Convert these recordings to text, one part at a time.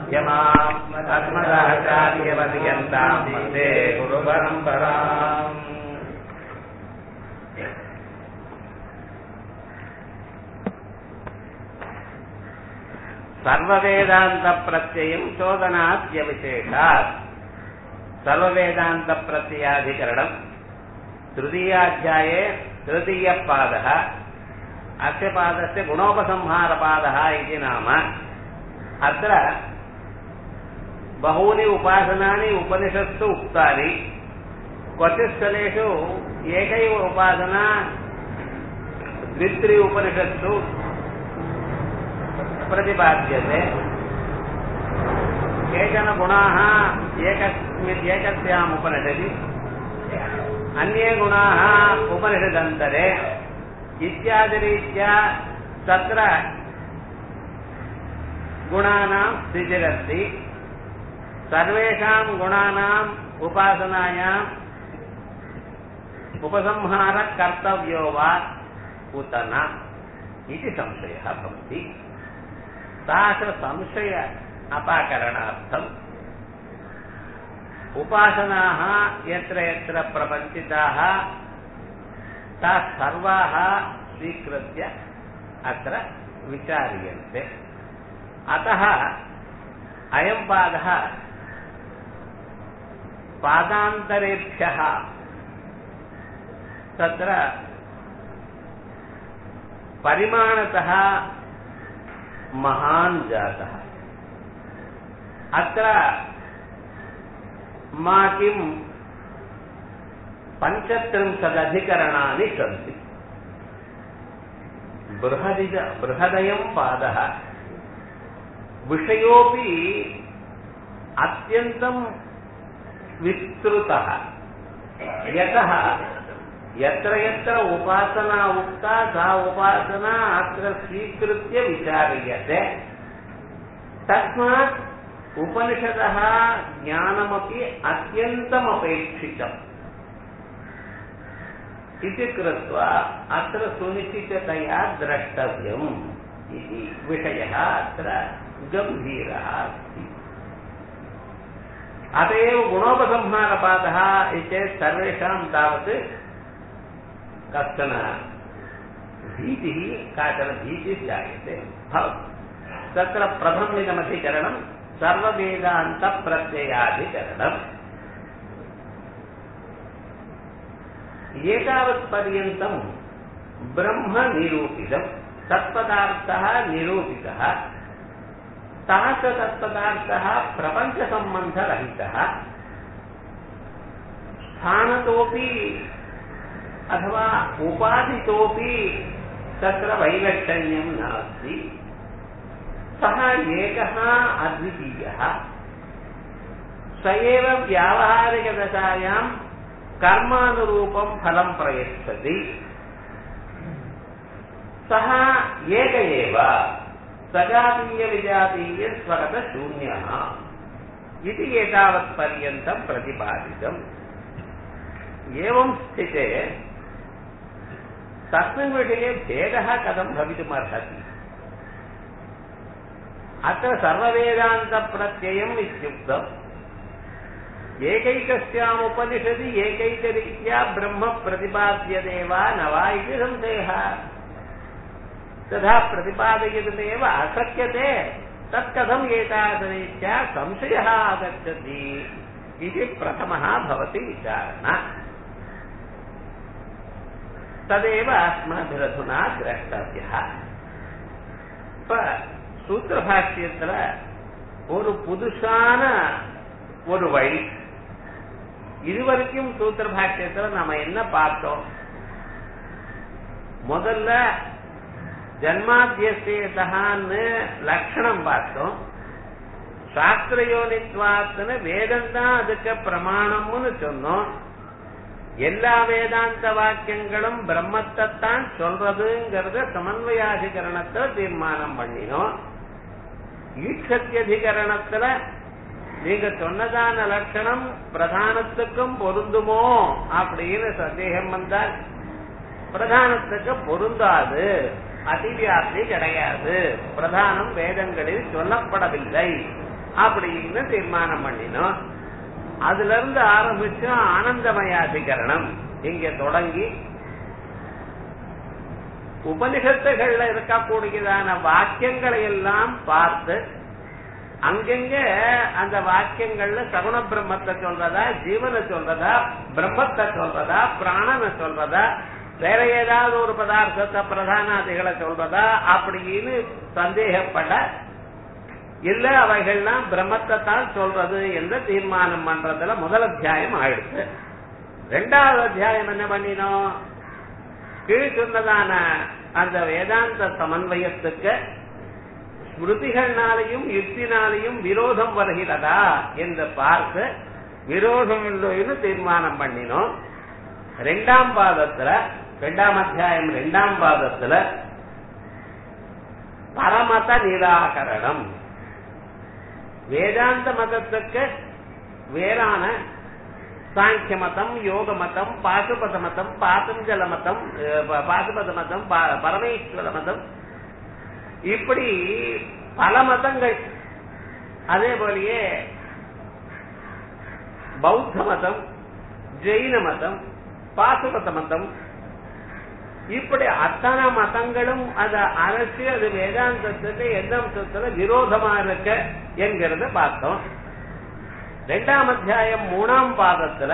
यमाम् अस्मदाचार्यपर्यन्ताम् वन्दे गुरुपरम्पराम् सर्ववेदान्तप्रत्ययम् शोधनाद्यविशेषात् सर्ववेदान्तप्रत्ययाधिकरणम् तृतीयाध्याये तृतीयपादः अस्य पादस्य गुणोपसंहारपादः इति नाम अत्र बहूनि उपासनानि उपनिषत्सु उक्तानि क्वचित् स्थलेषु एकैव उपासना द्वित्रि उपनिषत्सु प्रतिपाद्यते केचन गुणाः एकस्मिन् एकस्याम् उपनिषदि अन्ये गुणाः उपनिषदन्तरे इत्यादिरीत्या तत्र गुणानां स्थितिरस्ति सर्वेषां गुणानाम् उपासनायाम् उपसंहारः कर्तव्यो वा उत न इति संशयः भवति तादृशसंशय अपाकरणार्थम् उपासनाः यत्र यत्र प्रपञ्चिताः ताः सर्वाः स्वीकृत्य अत्र विचार्यन्ते अतः अयं पादः पादान्तरेभ्यः तत्र परिमाणतः महान् जातः अत्र मा किम् पञ्चत्रिंशदधिकरणानि सन्ति बृहदिज बृहदयं पादः विषयोऽपि अत्यन्तं विस्तृतः यतः यत्र यत्र उपासना उक्ता सा उपासना अत्र स्वीकृत्य विचार्यते तस्मात् उपनिषदः ज्ञानमपि अत्यन्तमपेक्षितम् इति कृत्वा अत्र सुनिश्चिततया द्रष्टव्यम् इति विषयः अत्र गम्भीरः अस्ति अत एव गुणोपसंहारपादः चेत् सर्वेषां तावत् कश्चन भीतिः काचन भीतिः जायते भवति तत्र प्रथममिदमधिकरणं सर्ववेदान्तप्रत्ययाधिकरणम् एतावत्पर्यन्तं ब्रह्म निरूपितम् तत्पदार्थः निरूपितः सः च तत्पदार्थः प्रपञ्चसम्बन्धरहितः स्थानतोऽपि अथवा उपाधितोऽपि तत्र वैलक्षण्यं नास्ति सः एकः अद्वितीयः स एव व्यावहारिकदशायां कर्मानुरूपं फलं प्रयच्छति सः एक एव सजातीयविजातीयस्वगतशून्यः इति एतावत्पर्यन्तं प्रतिपादितम् एवं स्थिते तस्मिन् विषये भेदः कथं भवितुमर्हति अत्र सर्ववेदान्तप्रत्ययम् इत्युक्तम् एकैकस्याम् उपनिषदि एकैकरीत्या ब्रह्म प्रतिपाद्यते वा न वा इति संशयः तथा प्रतिपादयितुमेव अशक्यते तत्कथम् एतादृरीत्या संशयः आगच्छति इति प्रथमः भवति विचारणा तदेव अस्माभिरधुना द्रष्टव्यः சூத்திரபாஷ்யத்துல ஒரு புதுசான ஒரு வழி இதுவரைக்கும் சூத்திர பாஷ்யத்துல நம்ம என்ன பார்த்தோம் முதல்ல ஜன்மாத்தியசேதான்னு லட்சணம் பார்த்தோம் சாஸ்திரயோனித்வாத்துன்னு வேதம் தான் அதுக்கு பிரமாணம்னு சொன்னோம் எல்லா வேதாந்த வாக்கியங்களும் பிரம்மத்தைத்தான் சொல்றதுங்கிறத சமன்வயாதிகரணத்தை தீர்மானம் பண்ணினோம் ஈட்சத்தியதிகரணத்துல நீங்க சொன்னதான லட்சணம் பிரதானத்துக்கும் பொருந்துமோ அப்படின்னு சந்தேகம் வந்தால் பிரதானத்துக்கு பொருந்தாது அதிவியாப்தி கிடையாது பிரதானம் வேதங்களில் சொல்லப்படவில்லை அப்படின்னு தீர்மானம் பண்ணினோம் அதுல இருந்து ஆரம்பிச்சு ஆனந்தமயாதிகரணம் இங்க தொடங்கி உபனிஷத்துகள்ல இருக்கக்கூடியதான வாக்கியங்களை எல்லாம் பார்த்து அங்கங்க அந்த வாக்கியங்கள்ல சகுண பிரம்மத்தை சொல்றதா ஜீவனை சொல்றதா பிரம்மத்தை சொல்றதா பிராணனை சொல்றதா வேற ஏதாவது ஒரு பதார்த்தத்தை பிரதானாதிகளை சொல்றதா அப்படின்னு சந்தேகப்பட இல்ல அவைகள்லாம் பிரம்மத்தை தான் சொல்றது என்று தீர்மானம் பண்றதுல முதல் அத்தியாயம் ஆயிடுச்சு ரெண்டாவது அத்தியாயம் என்ன பண்ணினோம் கீழ் சொன்னதான அந்த வேதாந்த சமன்வயத்துக்கு ஸ்மிருதிகள்னாலையும் யுக்தினாலையும் விரோதம் வருகிறதா என்று பார்த்து விரோதம் இல்லைன்னு தீர்மானம் பண்ணினோம் ரெண்டாம் பாதத்துல ரெண்டாம் அத்தியாயம் ரெண்டாம் பாதத்துல பரமத நிராகரணம் வேதாந்த மதத்துக்கு வேறான சாங்கிய மதம் யோக மதம் பாசுபத மதம் பாசஞ்சல மதம் பாசுபத மதம் பரமேஸ்வர மதம் இப்படி பல மதங்கள் அதே போலயே பௌத்த மதம் ஜெயின மதம் பாசுபத மதம் இப்படி அத்தனை மதங்களும் அதை அரசு அது வேதாந்தத்துக்கு எந்த அம்சத்துல விரோதமா இருக்க என்கிறத பார்த்தோம் ரெண்டாம் அத்தியாயம் மூணாம் பாதத்துல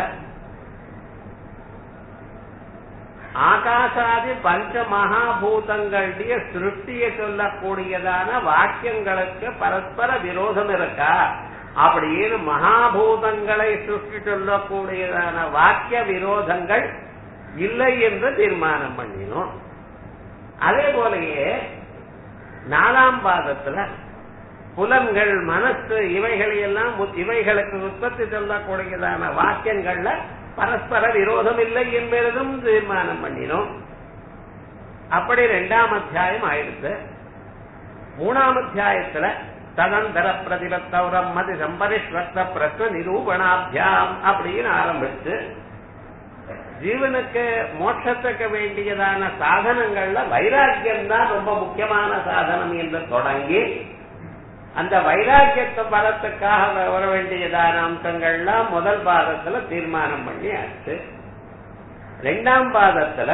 ஆகாசாதி பஞ்ச மகாபூதங்களுடைய சிருஷ்டியை சொல்லக்கூடியதான வாக்கியங்களுக்கு பரஸ்பர விரோதம் இருக்கா அப்படின்னு மகாபூதங்களை சிருஷ்டி சொல்லக்கூடியதான வாக்கிய விரோதங்கள் இல்லை என்று தீர்மானம் பண்ணினோம் அதே போலயே நாலாம் பாதத்துல புலன்கள் மனசு இவைகளை எல்லாம் இவைகளுக்கு உற்பத்தி சொல்லக்கூடியதான வாக்கியங்கள்ல பரஸ்பர விரோதம் இல்லை என்பதும் தீர்மானம் பண்ணினோம் அப்படி ரெண்டாம் அத்தியாயம் ஆயிடுச்சு மூணாம் அத்தியாயத்துல ததந்தர பிரதிபத்தௌரம் மதி சம்பரிஷ்வக்த பிரஸ்ன நிரூபணாபியாம் அப்படின்னு ஆரம்பிச்சு ஜீவனுக்கு மோட்சத்துக்கு வேண்டியதான சாதனங்கள்ல வைராக்கியம் தான் ரொம்ப முக்கியமான சாதனம் என்று தொடங்கி அந்த வைராக்கியத்தை பலத்துக்காக வர வேண்டியதான அம்சங்கள்லாம் முதல் பாதத்துல தீர்மானம் பண்ணி ஆச்சு ரெண்டாம் பாதத்துல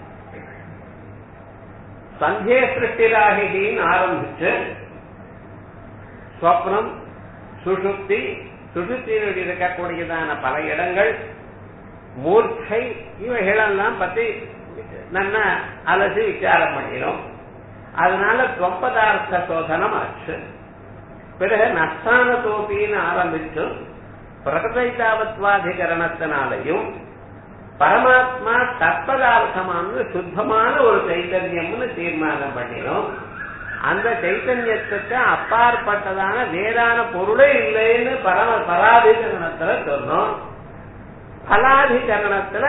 சந்தே சிருஷ்டிராகின்னு ஆரம்பிச்சு ஸ்வப்னம் சுசுப்தி சுசுப்தியில் இருக்கக்கூடியதான பல இடங்கள் மூர்ச்சை இவைகளெல்லாம் பத்தி நல்ல அலசி விசாரம் பண்ணிடும் அதனால தொம்பதார்த்த சோதனம் ஆச்சு பிறகு நஸ்தான தோப்பின்னு ஆரம்பிச்சு பிரகதைதாவத்வாதிகரணத்தினாலையும் பரமாத்மா தற்பதார்த்தமான சுத்தமான ஒரு சைத்தன்யம்னு தீர்மானம் பண்ணினோம் அந்த சைத்தன்யத்துக்கு அப்பாற்பட்டதான வேறான பொருளே இல்லைன்னு பரம பராதிகரணத்துல சொன்னோம் பலாதிகரணத்துல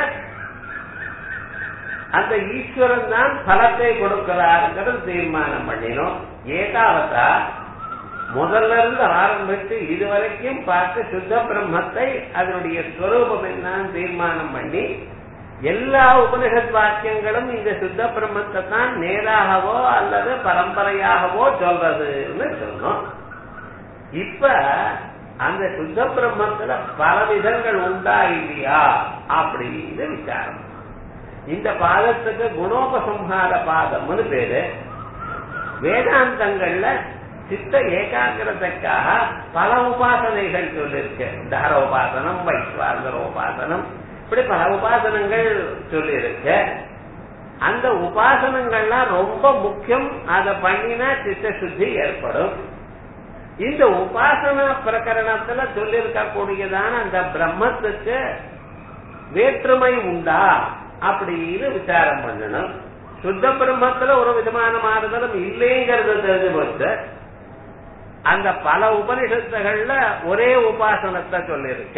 அந்த ஈஸ்வரன் தான் பலத்தை கொடுக்கிறாருங்கிறது தீர்மானம் பண்ணினோம் ஏகாவதா முதல்ல இருந்து ஆரம்பித்து இதுவரைக்கும் பார்த்து சுத்த பிரம்மத்தை அதனுடைய ஸ்வரூபம் என்னன்னு தீர்மானம் பண்ணி எல்லா உபனிஷத் வாக்கியங்களும் இந்த சுத்த பிரம்மத்தை தான் நேராகவோ அல்லது பரம்பரையாகவோ சொல்றதுன்னு சொன்னோம் இப்ப அந்த சுத்த பிரம்மத்துல பல விதங்கள் உண்டா இல்லையா அப்படின்னு விசாரம் இந்த பாதத்துக்கு குணோபசம்ஹார பாதம்னு பேரு வேதாந்தங்கள்ல சித்த ஏகாகிரதைக்காக பல உபாசனைகள் சொல்லிருக்கு தார உபாசனம் வைஸ்வாசர உபாசனம் இப்படி பல உபாசனங்கள் சொல்லியிருக்கு அந்த உபாசனங்கள்லாம் ரொம்ப முக்கியம் அதை பண்ணினா சித்த சுத்தி ஏற்படும் இந்த உபாசன பிரகரணத்துல சொல்லியிருக்கக்கூடியதான அந்த பிரம்மத்துக்கு வேற்றுமை உண்டா அப்படின்னு விசாரம் பண்ணணும் சுத்த பிரம்மத்துல ஒரு விதமான மாறுதலும் இல்லைங்கிறது தெரிஞ்சு போச்சு அந்த பல உபனிஷத்துகள்ல ஒரே உபாசனத்தை சொல்லியிருக்க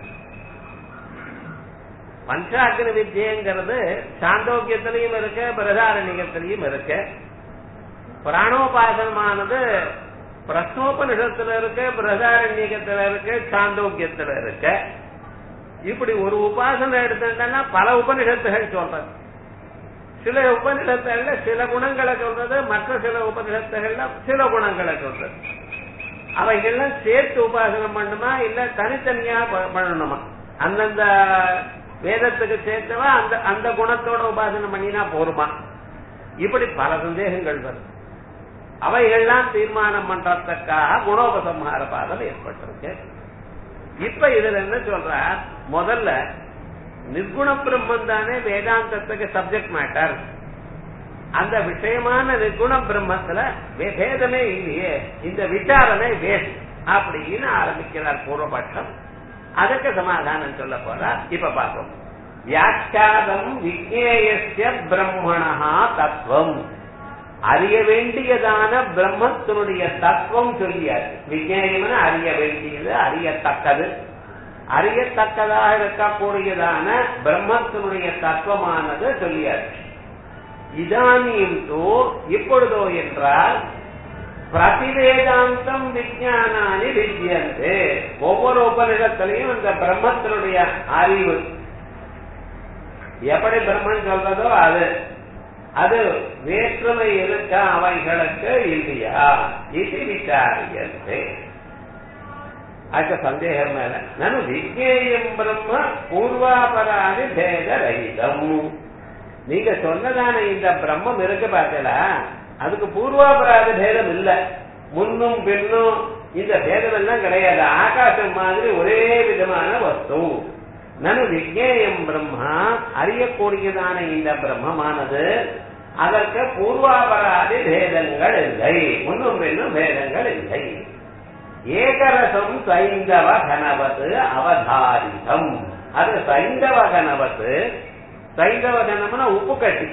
பஞ்சாக்கிர வித்தியங்கிறது சாந்தோக்கியத்திலையும் இருக்கு பிரதாரணிகத்திலையும் இருக்கு பிராணோபாசனமானது பிரஸ்னோபனிஷத்துல இருக்கு பிரதாரண்யத்துல இருக்கு சாந்தோக்கியத்துல இருக்கு இப்படி ஒரு உபாசனை எடுத்துட்டா பல உபனிஷத்துகள் சொல்றது சில உபனிஷத்துகள்ல சில குணங்களை சொல்றது மற்ற சில உபனிஷத்துகள்ல சில குணங்களை சொல்றது அவைகள்லாம் சேர்த்து உபாசனம் பண்ணுமா இல்ல தனித்தனியா ப- பண்ணணுமா அந்தந்த வேதத்துக்கு சேர்த்தவா அந்த அந்த குணத்தோட உபாசனம் பண்ணினா போருமா இப்படி பல சந்தேகங்கள் வருது அவைகள்லாம் தீர்மானம் பண்றதுக்காக குணோபசம்ஹார பாதம் ஏற்பட்டிருக்கு இப்ப இதுல என்ன சொல்றார் முதல்ல நிர்குண பிரம்மன் தானே வேதாந்தத்துக்கு சப்ஜெக்ட் மேட்டர் அந்த விஷயமான நிர்குண பிரம்மத்துல வே- பேதமே இல்லையே இந்த விசாரமே வேஸ்ட் அப்படின்னு ஆரம்பிக்கிறார் பூர்வபட்சம் அதுக்கு சமாதானம் சொல்ல போறார் இப்ப பார்ப்போம் வியாக்கியாதம் விக்னேயஸ்ய பிரம்மணா தத்துவம் அறிய வேண்டியதான பிரம்மத்தினுடைய தத்துவம் சொல்லியாரு விஜயம்னு அறிய வேண்டியது அறியத்தக்கது அறியத்தக்கதாக இருக்கக்கூடியதான பிரம்மத்தினுடைய தத்துவமானது சொல்லியாரு இதானியும் தோ இப்பொழுதோ என்றால் பிரதிவேதாந்தம் விஜயானானி விஜயந்து ஒவ்வொரு உபநிடத்திலையும் இந்த பிரம்மத்தினுடைய அறிவு எப்படி பிரம்மன் சொல்றதோ அது அது வேற்றுமை இருக்க அவைகளுக்கு இல்லையா இது விசாரியந்தே அதுக்கு சந்தேகம் மேல நனு விஜேயம் பிரம்ம பூர்வாபராதி பேத ரகிதம் நீங்க சொன்னதான இந்த பிரம்மம் இருக்கு பார்த்தீங்களா அதுக்கு பூர்வாபராத பேதம் இல்ல முன்னும் பின்னும் இந்த பேதம் எல்லாம் கிடையாது ஆகாசம் மாதிரி ஒரே விதமான வஸ்து நனு விஜேயம் பிரம்மா அறியக்கூடியதான இந்த பிரம்மமானது அதற்கு பூர்வாபராதி பேதங்கள் இல்லை முன்னும் பின்னும் பேதங்கள் இல்லை ஏகரசம் சைந்தவ கணவத்து அவதாரிதம் அது சைந்தவ கணவத்து சைந்தவ கணம்னா உப்பு கட்டி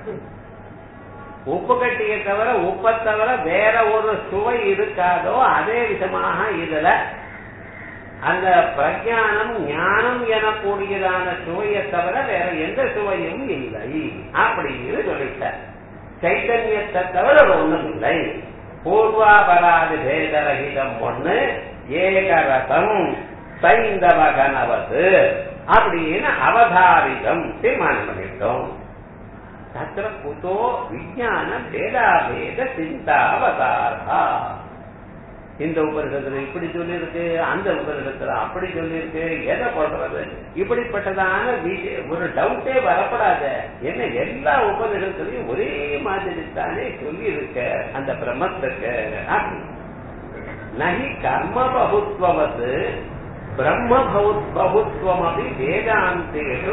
உப்பு கட்டியை தவிர உப்பை தவிர வேற ஒரு சுவை இருக்காதோ அதே விதமாக இதுல அந்த பிரஜானம் ஞானம் எனக்கூடியதான சுவையை தவிர வேற எந்த சுவையும் இல்லை அப்படின்னு சொல்லிட்டார் சைத்தன்யத்தை தவிர ஒண்ணும் இல்லை பூர்வாபராதி பேதரகிதம் ஒண்ணு ஏகரசம் சைந்தவ கனவது அப்படின்னு அவதாரிதம் தீர்மானம் பண்ணிட்டோம் தத்திர குதோ விஜயான பேதாபேத சிந்தாவதாரா இந்த உபரிடத்துல இப்படி சொல்லியிருக்கு அந்த உபரிடத்துல அப்படி சொல்லியிருக்கு எதை பண்றது இப்படிப்பட்டதான விஷய- ஒரு டவுட்டே வரப்படாத என்ன எல்லா உபனிடத்திலையும் ஒரே மாதிரி தானே சொல்லி இருக்க அந்த பிரம்மத்துக்கு அப்படி. நகி கர்ம பகுத்வவது பிரம்ம பகுத்- பகுத்வம் அப்படி வேதாந்தேஷு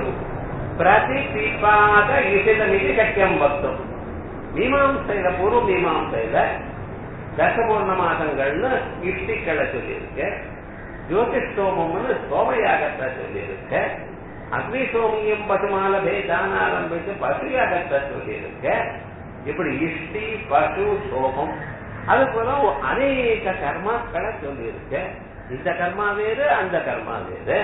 பிரதிபிபாத இசிதமிதி சக்கியம் வக்தும் மீமாம்சையில பூர்வ மீமாம்சையில தசபூர்ண மாதங்கள்னு இஷ்டிக்களை சொல்லியிருக்க ஜோதிஷ்டோமம்னு சோமயாகத்தை சொல்லியிருக்க அக்னி சோமியம் பசுமால பேதான ஆரம்பித்து பசுயாகத்தை சொல்லியிருக்க இப்படி இஷ்டி பசு சோமம் அது போல அநேக கர்மாக்களை சொல்லியிருக்க இந்த கர்மா வேறு அந்த கர்மா வேறு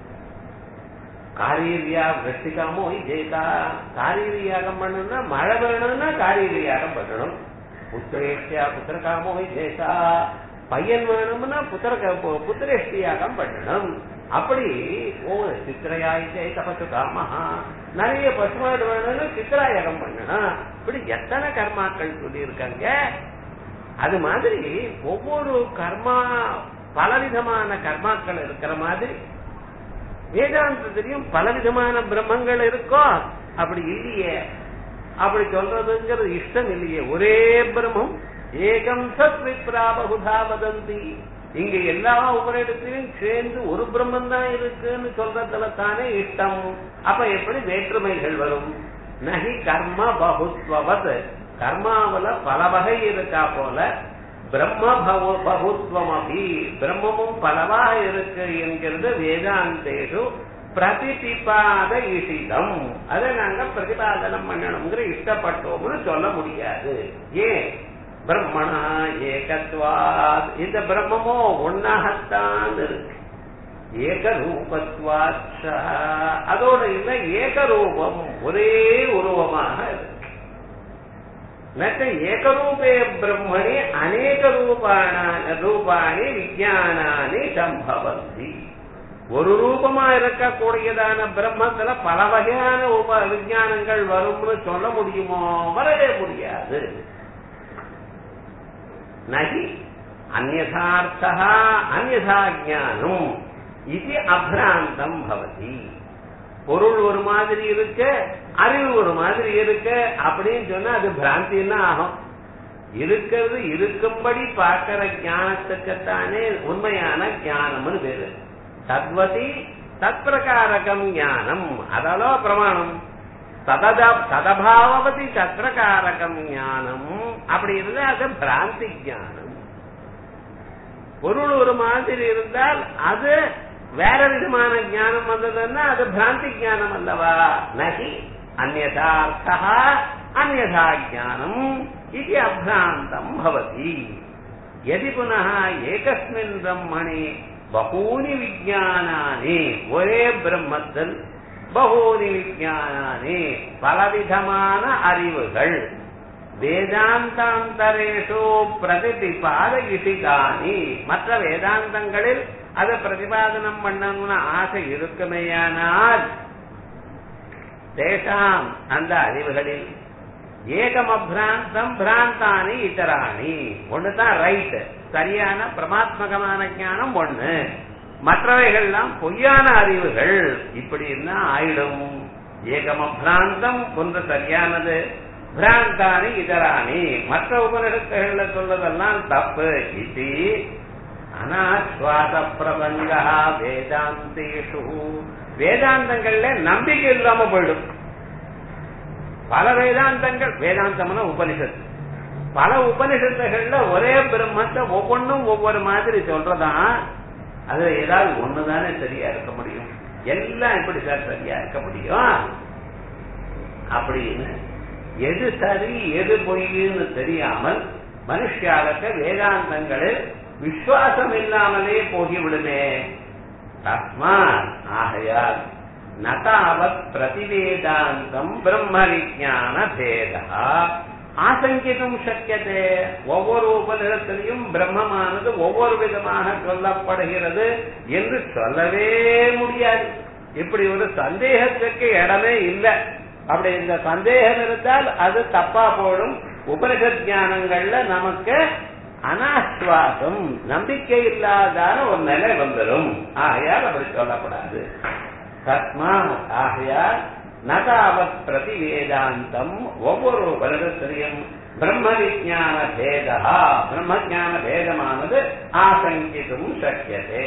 காரீரியா வெற்றிக்காமோ ஜெயிதா காரீரியாகம் பண்ணணும்னா மழை வேணும்னா காரீரியாகம் பண்ணணும் புத்திரேஷ்டியா புத்திரகாமோ ஜெயிதா பையன் வேணும்னா புத்திர புத்திரேஷ்டியாகம் பண்ணணும் அப்படி ஓ சித்திரையாயிட்டே தபசு காமஹா நிறைய பசுமாடு வேணும்னு சித்திராயாகம் பண்ணணும் இப்படி எத்தனை கர்மாக்கள் சொல்லி இருக்காங்க அது மாதிரி ஒவ்வொரு கர்மா பலவிதமான கர்மாக்கள் இருக்கிற மாதிரி வேதாந்தத்திலையும் பலவிதமான பிரம்மங்கள் இருக்கோ அப்படி இல்லையே அப்படி சொல்றதுங்கிறது இஷ்டம் இல்லையே ஒரே பிரம்மம் ஏகம் சத் விப்ரா பகுதா வதந்தி இங்க எல்லா உபரிடத்திலும் சேர்ந்து ஒரு பிரம்மம் தான் இருக்குன்னு சொல்றதுல தானே இஷ்டம் அப்ப எப்படி வேற்றுமைகள் வரும் நகி கர்ம பகுத்வவத் கர்மாவுல பல வகை இருக்கா போல பிரம்ம பகு பகுத்வம் அபி பிரம்மமும் பலவாக இருக்கு என்கிறது வேதாந்தேஷு பிரதிபிபாத இஷிதம் அதை நாங்க பிரதிபாதனம் பண்ணணுங்கிற இஷ்டப்பட்டோம்னு சொல்ல முடியாது ஏன் பிரம்மணா ஏகத்வாத் இந்த பிரம்மமோ ஒன்னாகத்தான் இருக்கு ஏகரூபத்வாச்ச அதோட இல்ல ஏகரூபம் ஒரே உருவமாக இருக்கு நச்ச ஏகரூபே பிரம்மணி அநேக ரூபாண ரூபாணி விஜயானானி சம்பவந்தி ஒரு ரூபமா இருக்கக்கூடியதான பிரம்மத்துல பல வகையான உப விஞ்ஞானங்கள் வரும்னு சொல்ல முடியுமோ வரவே முடியாது நகி அந்யதார்த்தா அந்யதா ஞானம் இது அபிராந்தம் பவதி பொருள் ஒரு மாதிரி இருக்கு அறிவு ஒரு மாதிரி இருக்கு அப்படின்னு சொன்னா அது பிராந்தின்னா ஆகும் இருக்கிறது இருக்கும்படி பார்க்கிற ஞானத்துக்குத்தானே உண்மையான ஞானம்னு பேரு தத்வதி தத் பிரகாரகம் ஞானம் அதலோ பிரமாணம் தததா ததபாவதி தத்ரகாரகம் ஞானம் அப்படி இருந்தா அது பிராந்தி ஞானம் பொருள் ஒரு மாதிரி இருந்தால் அது வேற விதமான ஞானம் வந்ததுன்னா அது பிராந்தி ஞானம் அல்லவா நகி அந்யதார்த்தா அந்யதா ஞானம் இது அபிராந்தம் பவதி यदि पुनः ஏகஸ்மின் பிரம்மணி பகூனி விஜயானானி ஒரே பிரம்மத்தில் பகூனி விஜயானானி பலவிதமான அறிவுகள் வேதாந்தாந்தரேஷு பிரதிபாதயிஷிகானி மற்ற வேதாந்தங்களில் அதை பிரதிபாதனம் பண்ணணும்னு ஆசை இருக்குமேயானால் தேசாம் அந்த அறிவுகளில் ஏகம் அபிராந்தம் பிராந்தானி இதராணி ஒண்ணுதான் ரைட் சரியான பிரமாத்மகமான ஞானம் ஒண்ணு மற்றவைகள்லாம் பொய்யான அறிவுகள் இப்படி இருந்தா ஆயிடும் ஏகம் அபிராந்தம் ஒன்று சரியானது பிராந்தானி இதராணி மற்ற உபநிடத்துகள்ல சொல்றதெல்லாம் தப்பு இது அனாஸ்வாத பிரபங்கா வேதாந்தேஷு வேதாந்தங்கள்ல நம்பிக்கை இல்லாம போயிடும் பல வேதாந்தங்கள் வேதாந்தம்னா உபனிஷத்து பல உபனிஷத்துகள்ல ஒரே பிரம்மத்தை ஒவ்வொன்றும் ஒவ்வொரு மாதிரி சொல்றதான் அது ஏதாவது ஒண்ணுதானே சரியா இருக்க முடியும் எல்லாம் எப்படி சார் சரியா இருக்க முடியும் அப்படின்னு எது சரி எது பொய்ன்னு தெரியாமல் மனுஷாளுக்கு வேதாந்தங்களில் விசுவாசம் இல்லாமலே போகிவிடுமே தஸ்மாத் ஆகையால் நதாவத் பிரதிவேதாந்தம் பிரம்ம விஜான பேதா ஆசங்கிக்கும் சக்கியதே ஒவ்வொரு உபநிடத்திலையும் பிரம்மமானது ஒவ்வொரு விதமாக சொல்லப்படுகிறது என்று சொல்லவே முடியாது இப்படி ஒரு சந்தேகத்துக்கு இடமே இல்லை அப்படி இந்த சந்தேகம் இருந்தால் அது தப்பா போடும் உபனிஷத் ஞானங்கள்ல நமக்கு அனாஸ்வாசம் நம்பிக்கை இல்லாதான ஒரு நிலை வந்துடும் ஆகையால் அப்படி சொல்லப்படாது தஸ்மா ஆகையால் நதாவத் பிரதி வேதாந்தம் ஒவ்வொரு வருடத்திலையும் பிரம்ம விஜான பேதா பிரம்ம ஜான பேதமானது ஆசங்கித்தும் சக்கியதே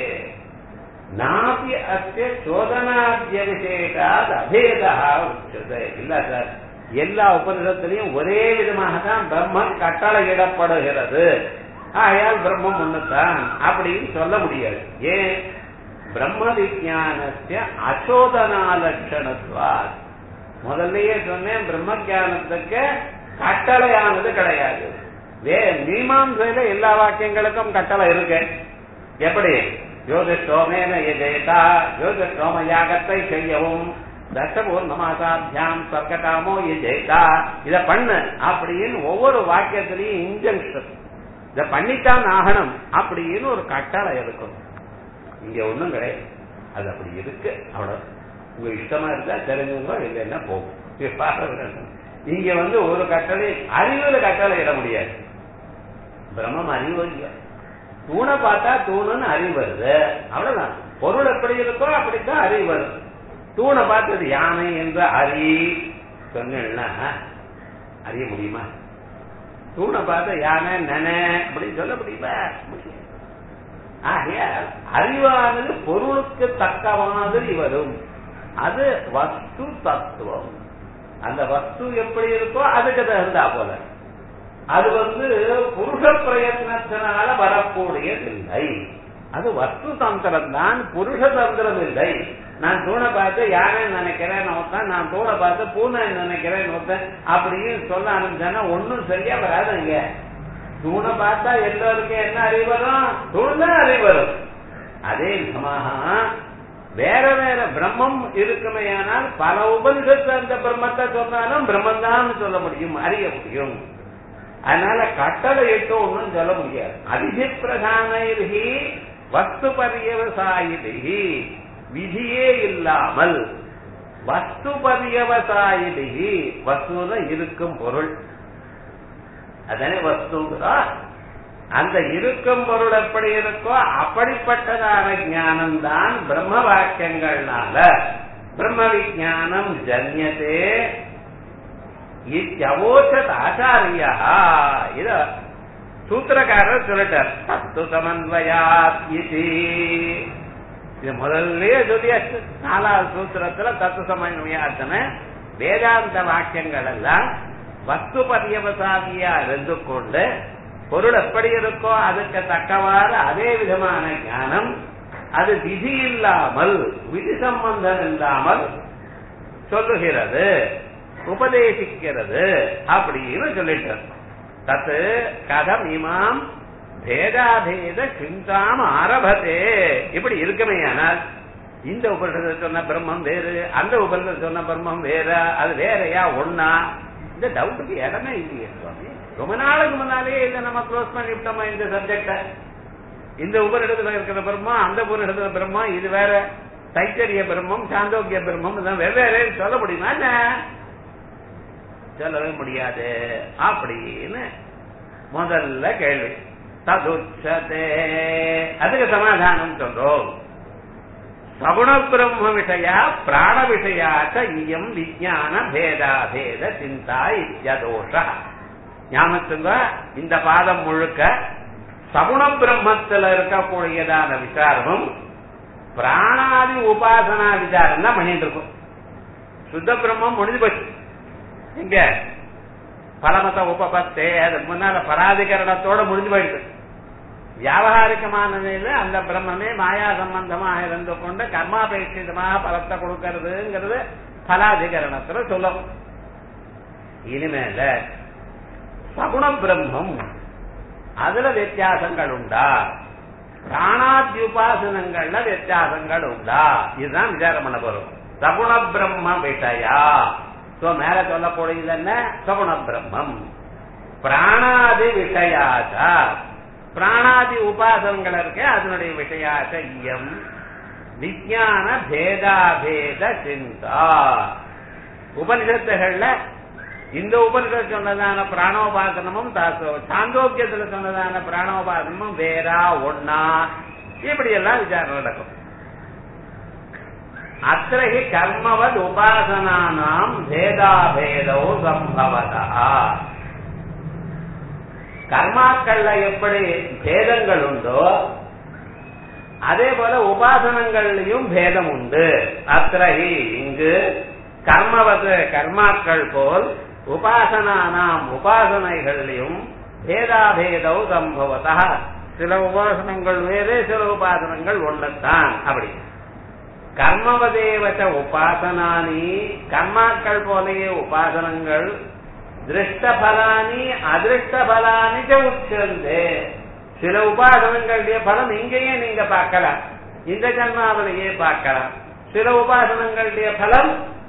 நாபி அத்திய சோதனாத்திய விசேஷாத் அபேதா உச்சது இல்ல சார் எல்லா உபநிடத்திலையும் ஒரே விதமாக தான் பிரம்மம் கட்டளையிடப்படுகிறது ஆகையால் பிரம்மம் ஒண்ணுதான் அப்படின்னு சொல்ல முடியாது ஏன் பிரம்ம விஜானத்திய அசோதனா லட்சணத்துவார் முதல்லயே சொன்னேன் பிரம்ம ஜானத்துக்கு கட்டளையானது கிடையாது வே மீமாசையில எல்லா வாக்கியங்களுக்கும் கட்டளை இருக்கு எப்படி ஜோதிஷோமேன எஜேதா ஜோதிஷோம யாகத்தை செய்யவும் தசபூர்ணமாசாபியாம் சொர்க்ககாமோ எஜேதா இத பண்ணு அப்படின்னு ஒவ்வொரு வாக்கியத்திலையும் இன்ஜங்ஷன் இத பண்ணித்தான் ஆகணும் அப்படின்னு ஒரு கட்டளை இருக்கும் இங்க ஒண்ணும் கிடையாது அது அப்படி இருக்கு அவ்வளவு உங்க இஷ்டமா இருந்தா தெரிஞ்சவங்க இல்லைன்னா போகும் இங்க வந்து ஒரு கட்டளை அறிவுல கட்டளை இட முடியாது பிரம்மம் அறிவு இல்ல தூணை பார்த்தா தூணுன்னு அறிவு வருது அவ்வளவுதான் பொருள் எப்படி இருக்கோ அப்படித்தான் அறிவு வரும் தூணை பார்த்தது யானை என்ற அறி சொன்னா அறிய முடியுமா தூணை பார்த்த யானை நன அப்படின்னு சொல்ல முடியுமா முடியும் ஆகையால் அறிவானது பொருளுக்கு தக்க மாதிரி வரும் அது வஸ்து தத்துவம் அந்த வஸ்து எப்படி இருக்கோ அதுக்கு தகுந்தா போல அது வந்து புருஷ பிரயத்னத்தினால வரக்கூடியதில்லை அது வஸ்து தந்திரம் தான் புருஷ தந்திரம் இல்லை நான் தூணை பார்த்து யானை நினைக்கிறேன் ஒருத்தன் நான் தூணை பார்த்து பூனை நினைக்கிறேன் ஒருத்தன் அப்படின்னு சொல்ல ஆரம்பிச்சானா ஒன்னும் சரியா வராதுங்க தூணை பார்த்தா எல்லோருக்கும் என்ன அறிவு வரும் தூண் தான் அறிவு வரும் அதே விதமாக வேற வேற பிரம்மம் இருக்குமையானால் பல உபனிஷத்து அந்த பிரம்மத்தை சொன்னாலும் பிரம்மம் தான் சொல்ல முடியும் அறிய முடியும் அதனால கட்டளை இட்டு ஒன்றும் சொல்ல முடியாது அதிதி பிரதானி வஸ்து பரியவசாயிபிகி விதியே இல்லாமல் வஸ்து பரியவசாயிபிகி வஸ்து இருக்கும் பொருள் அதனே வஸ்துங்கிறா அந்த இருக்கும் பொருள் எப்படி இருக்கோ அப்படிப்பட்டதான ஞானம் தான் பிரம்ம வாக்கியங்கள்னால பிரம்ம விஜானம் ஜன்யத்தே இத்தியவோச்சத் ஆச்சாரியா இத சூத்திரக்காரர் சொல்லிட்டார் தத்து சமன்வயாத் இது இது முதல்லயே சொல்லியாச்சு நாலாவது சூத்திரத்துல தத்து சமன்வயாத்தன வேதாந்த வாக்கியங்கள் எல்லாம் வஸ்து பரியவசாதியா இருந்து கொண்டு பொருள் எப்படி இருக்கோ அதுக்கு தக்கவாறு அதே விதமான ஞானம் அது விதி இல்லாமல் விதி சம்பந்தம் இல்லாமல் சொல்லுகிறது உபதேசிக்கிறது அப்படின்னு சொல்லிட்டு தத்து கதம் இமாம் பேதாபேத சிந்தாம் ஆரபத்தே இப்படி இருக்குமே ஆனால் இந்த உபனிஷத்தை சொன்ன பிரம்மம் வேறு அந்த உபனிஷத்தை சொன்ன பிரம்மம் வேற அது வேறையா ஒன்னா இந்த டவுட்டுக்கு இடமே இல்லையே சுவாமி ரொம்ப நாளுக்கு முன்னாலே இதை நம்ம க்ளோஸ் பண்ணிவிட்டோமா இந்த சப்ஜெக்ட இந்த உபரிடத்துல இருக்கிற பிரம்மம் அந்த உபரிடத்துல பிரம்மம் இது வேற தைத்தரிய பிரம்மம் சாந்தோக்கிய பிரம்மம் இதெல்லாம் வெவ்வேறு சொல்ல முடியுமா என்ன சொல்லவே முடியாது அப்படின்னு முதல்ல கேள்வி ததுச்சதே அதுக்கு சமாதானம் சொல்றோம் சகுண பிரம்ம விஷயா பிராண விஷயாச்ச இயம் விஜான பேதாபேத சிந்தா இத்தியதோஷ ஞாபகத்துங்க இந்த பாதம் முழுக்க சகுண பிரம்மத்துல இருக்கக்கூடியதான விசாரமும் பிராணாதி உபாசனா விசாரம் தான் பண்ணிட்டு இருக்கும் சுத்த பிரம்மம் முடிஞ்சு போச்சு இங்க பலமத உபபத்தே அதுக்கு முன்னால பராதிகரணத்தோட முடிஞ்சு போயிடுது வியாபகாரிகமான நிலையில அந்த பிரம்மமே மாயா சம்பந்தமாக இருந்து கொண்டு கர்மாபேட்சிதமாக பலத்தை கொடுக்கறதுங்கிறது பலாதிகரணத்துல சொல்லும் இனிமேல சகுண பிரம்மம் அதுல வித்தியாசங்கள் உண்டா பிராணாத்யுபாசனங்கள்ல வித்தியாசங்கள் உண்டா இதுதான் விசாரம் பண்ண போறோம் சகுண பிரம்ம விஷயா சோ மேல சொல்லக்கூடியது என்ன சகுண பிரம்மம் பிராணாதி விஷயாச்சா பிராணாதி உபாசனங்கள் இருக்க அதனுடைய விஷயாச்ச இயம் விஜான பேதாபேத சிந்தா உபனிஷத்துகள்ல இந்த உபனிஷத்து சொன்னதான பிராணோபாசனமும் சாந்தோக்கியத்துல சொன்னதான பிராணோபாசனமும் வேறா ஒன்னா இப்படி எல்லாம் விசாரணை நடக்கும் அத்திரஹி கர்மவத் உபாசனானாம் பேதாபேதோ சம்பவதா கர்மாக்கள்ல எப்படி பேதங்கள் உண்டோ அதே போல உபாசனங்கள்லயும் பேதம் உண்டு அத்திரஹி இங்கு கர்மவது கர்மாக்கள் போல் உபாசனானாம் உபாசனைகள்லையும் பேதாபேதோ சம்பவதா சில உபாசனங்கள் வேறு சில உபாசனங்கள் ஒன்றுத்தான் அப்படி கர்மவதேவச்ச உபாசனானி கர்மாக்கள் போலயே உபாசனங்கள் திருஷ்ட பலானி அதிருஷ்ட பலானி உச்சந்தே சில உபாசனங்களுடைய பலம் இங்கேயே நீங்க பார்க்கலாம் இந்த ஜன்மாவிலேயே பார்க்கலாம் சில உபாசனங்களுடைய பலம்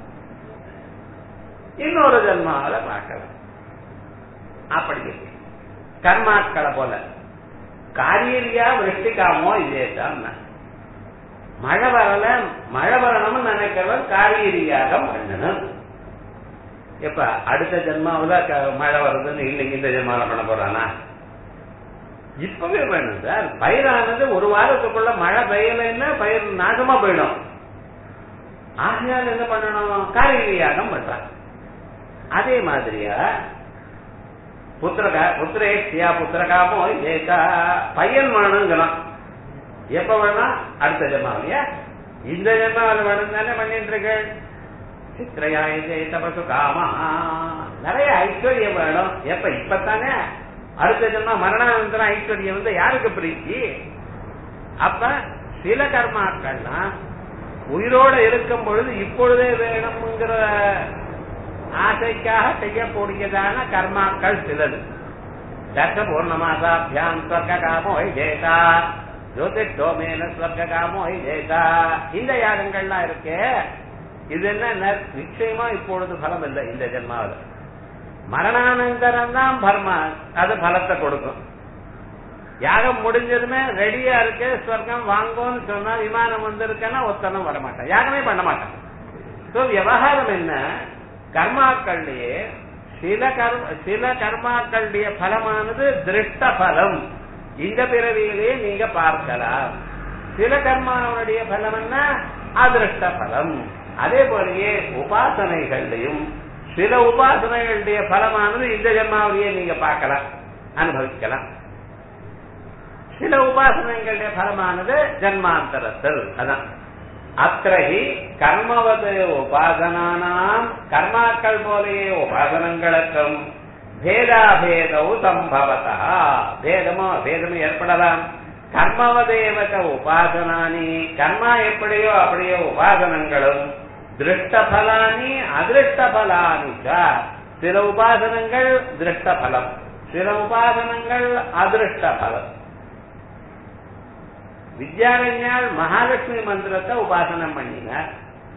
இன்னொரு ஜன்மாவில பார்க்கலாம் அப்படி கர்மாக்களை போல காரியரியா விருஷ்டிகாமோ இதேதான் மழை வரல மழை வரணும்னு நினைக்கிறவர் காரியரியாக பண்ணணும் இப்ப அடுத்த ஜென்மாவில மழை வருதுன்னு இல்லைங்க இந்த ஜென்மாவில பண்ண போறானா இப்பவே வேணும் சார் பயிரானது ஒரு வாரத்துக்குள்ள மழை பெய்யலைன்னா பயிர் நாசமா போயிடும் ஆகையால் என்ன பண்ணணும் காரியரியாகம் பண்றாங்க அதே மாதிரியா புத்திரகா புத்திரேஷ்டியா புத்திரகாமோ ஏகா பையன் வேணுங்கிறான் எப்ப வேணா அடுத்த ஜென்மாவிலையா இந்த ஜென்மாவில் வேணும் தானே பண்ணிட்டு இருக்க சித்திரையாயதே தபசு காமா நிறைய ஐஸ்வர்யம் வேணும் எப்ப இப்பத்தானே அடுத்த ஜென்மா மரணானந்தரம் ஐஸ்வர்யம் வந்து யாருக்கு பிரீத்தி அப்ப சில கர்மாக்கள்லாம் உயிரோட இருக்கும் பொழுது இப்பொழுதே வேணுங்கிற ஆசைக்காக செய்யக்கூடியதான கர்மாக்கள் சிலது தர்க்க பூர்ணமாசாபியாம் ஸ்வர்க காமோ ஜெயதா ஜோதிஷோமேன ஸ்வர்க காமோ ஜெயதா இந்த யாகங்கள்லாம் இருக்கே இது என்ன நிச்சயமா இப்பொழுது பலம் இல்லை இந்த ஜென்மாவில் மரணானந்தரம் தான் பர்மா அது பலத்தை கொடுக்கும் யாகம் முடிஞ்சதுமே ரெடியா இருக்கு ஸ்வர்க்கம் வாங்கோன்னு சொன்னா விமானம் வந்திருக்குன்னா ஒத்தனும் வரமாட்டான் யாகமே பண்ண மாட்டான் சோ விவகாரம் என்ன கர்மாக்கள்லயே சில கர்ம சில கர்மாக்களுடைய பலமானது திருஷ்ட பலம் இந்த பிறவியிலே நீங்க பார்க்கலாம் சில கர்மாவுடைய பலம் என்ன அதிருஷ்ட பலம் அதே போலயே உபாசனைகள்லையும் சில உபாசனைகளுடைய பலமானது இந்த ஜென்மாவிலேயே நீங்க பார்க்கலாம் அனுபவிக்கலாம் சில உபாசனைகளுடைய பலமானது ஜன்மாந்தரத்தில் அதான் அத்திரஹி கர்மவது உபாசனானாம் கர்மாக்கள் போலேயே உபாசனங்களுக்கும் பேதாபேதவு சம்பவத்தா பேதமோ பேதமும் ஏற்படலாம் கர்மவதேவக உபாசனானி கர்மா எப்படியோ அப்படியோ உபாசனங்களும் திருஷ்ட பலானி அதிருஷ்ட பலானி சில உபாசனங்கள் திருஷ்ட பலம் சில உபாசனங்கள் அதிருஷ்ட பலம் வித்யாரண்யால் மகாலட்சுமி மந்திரத்தை உபாசனம் பண்ணினார்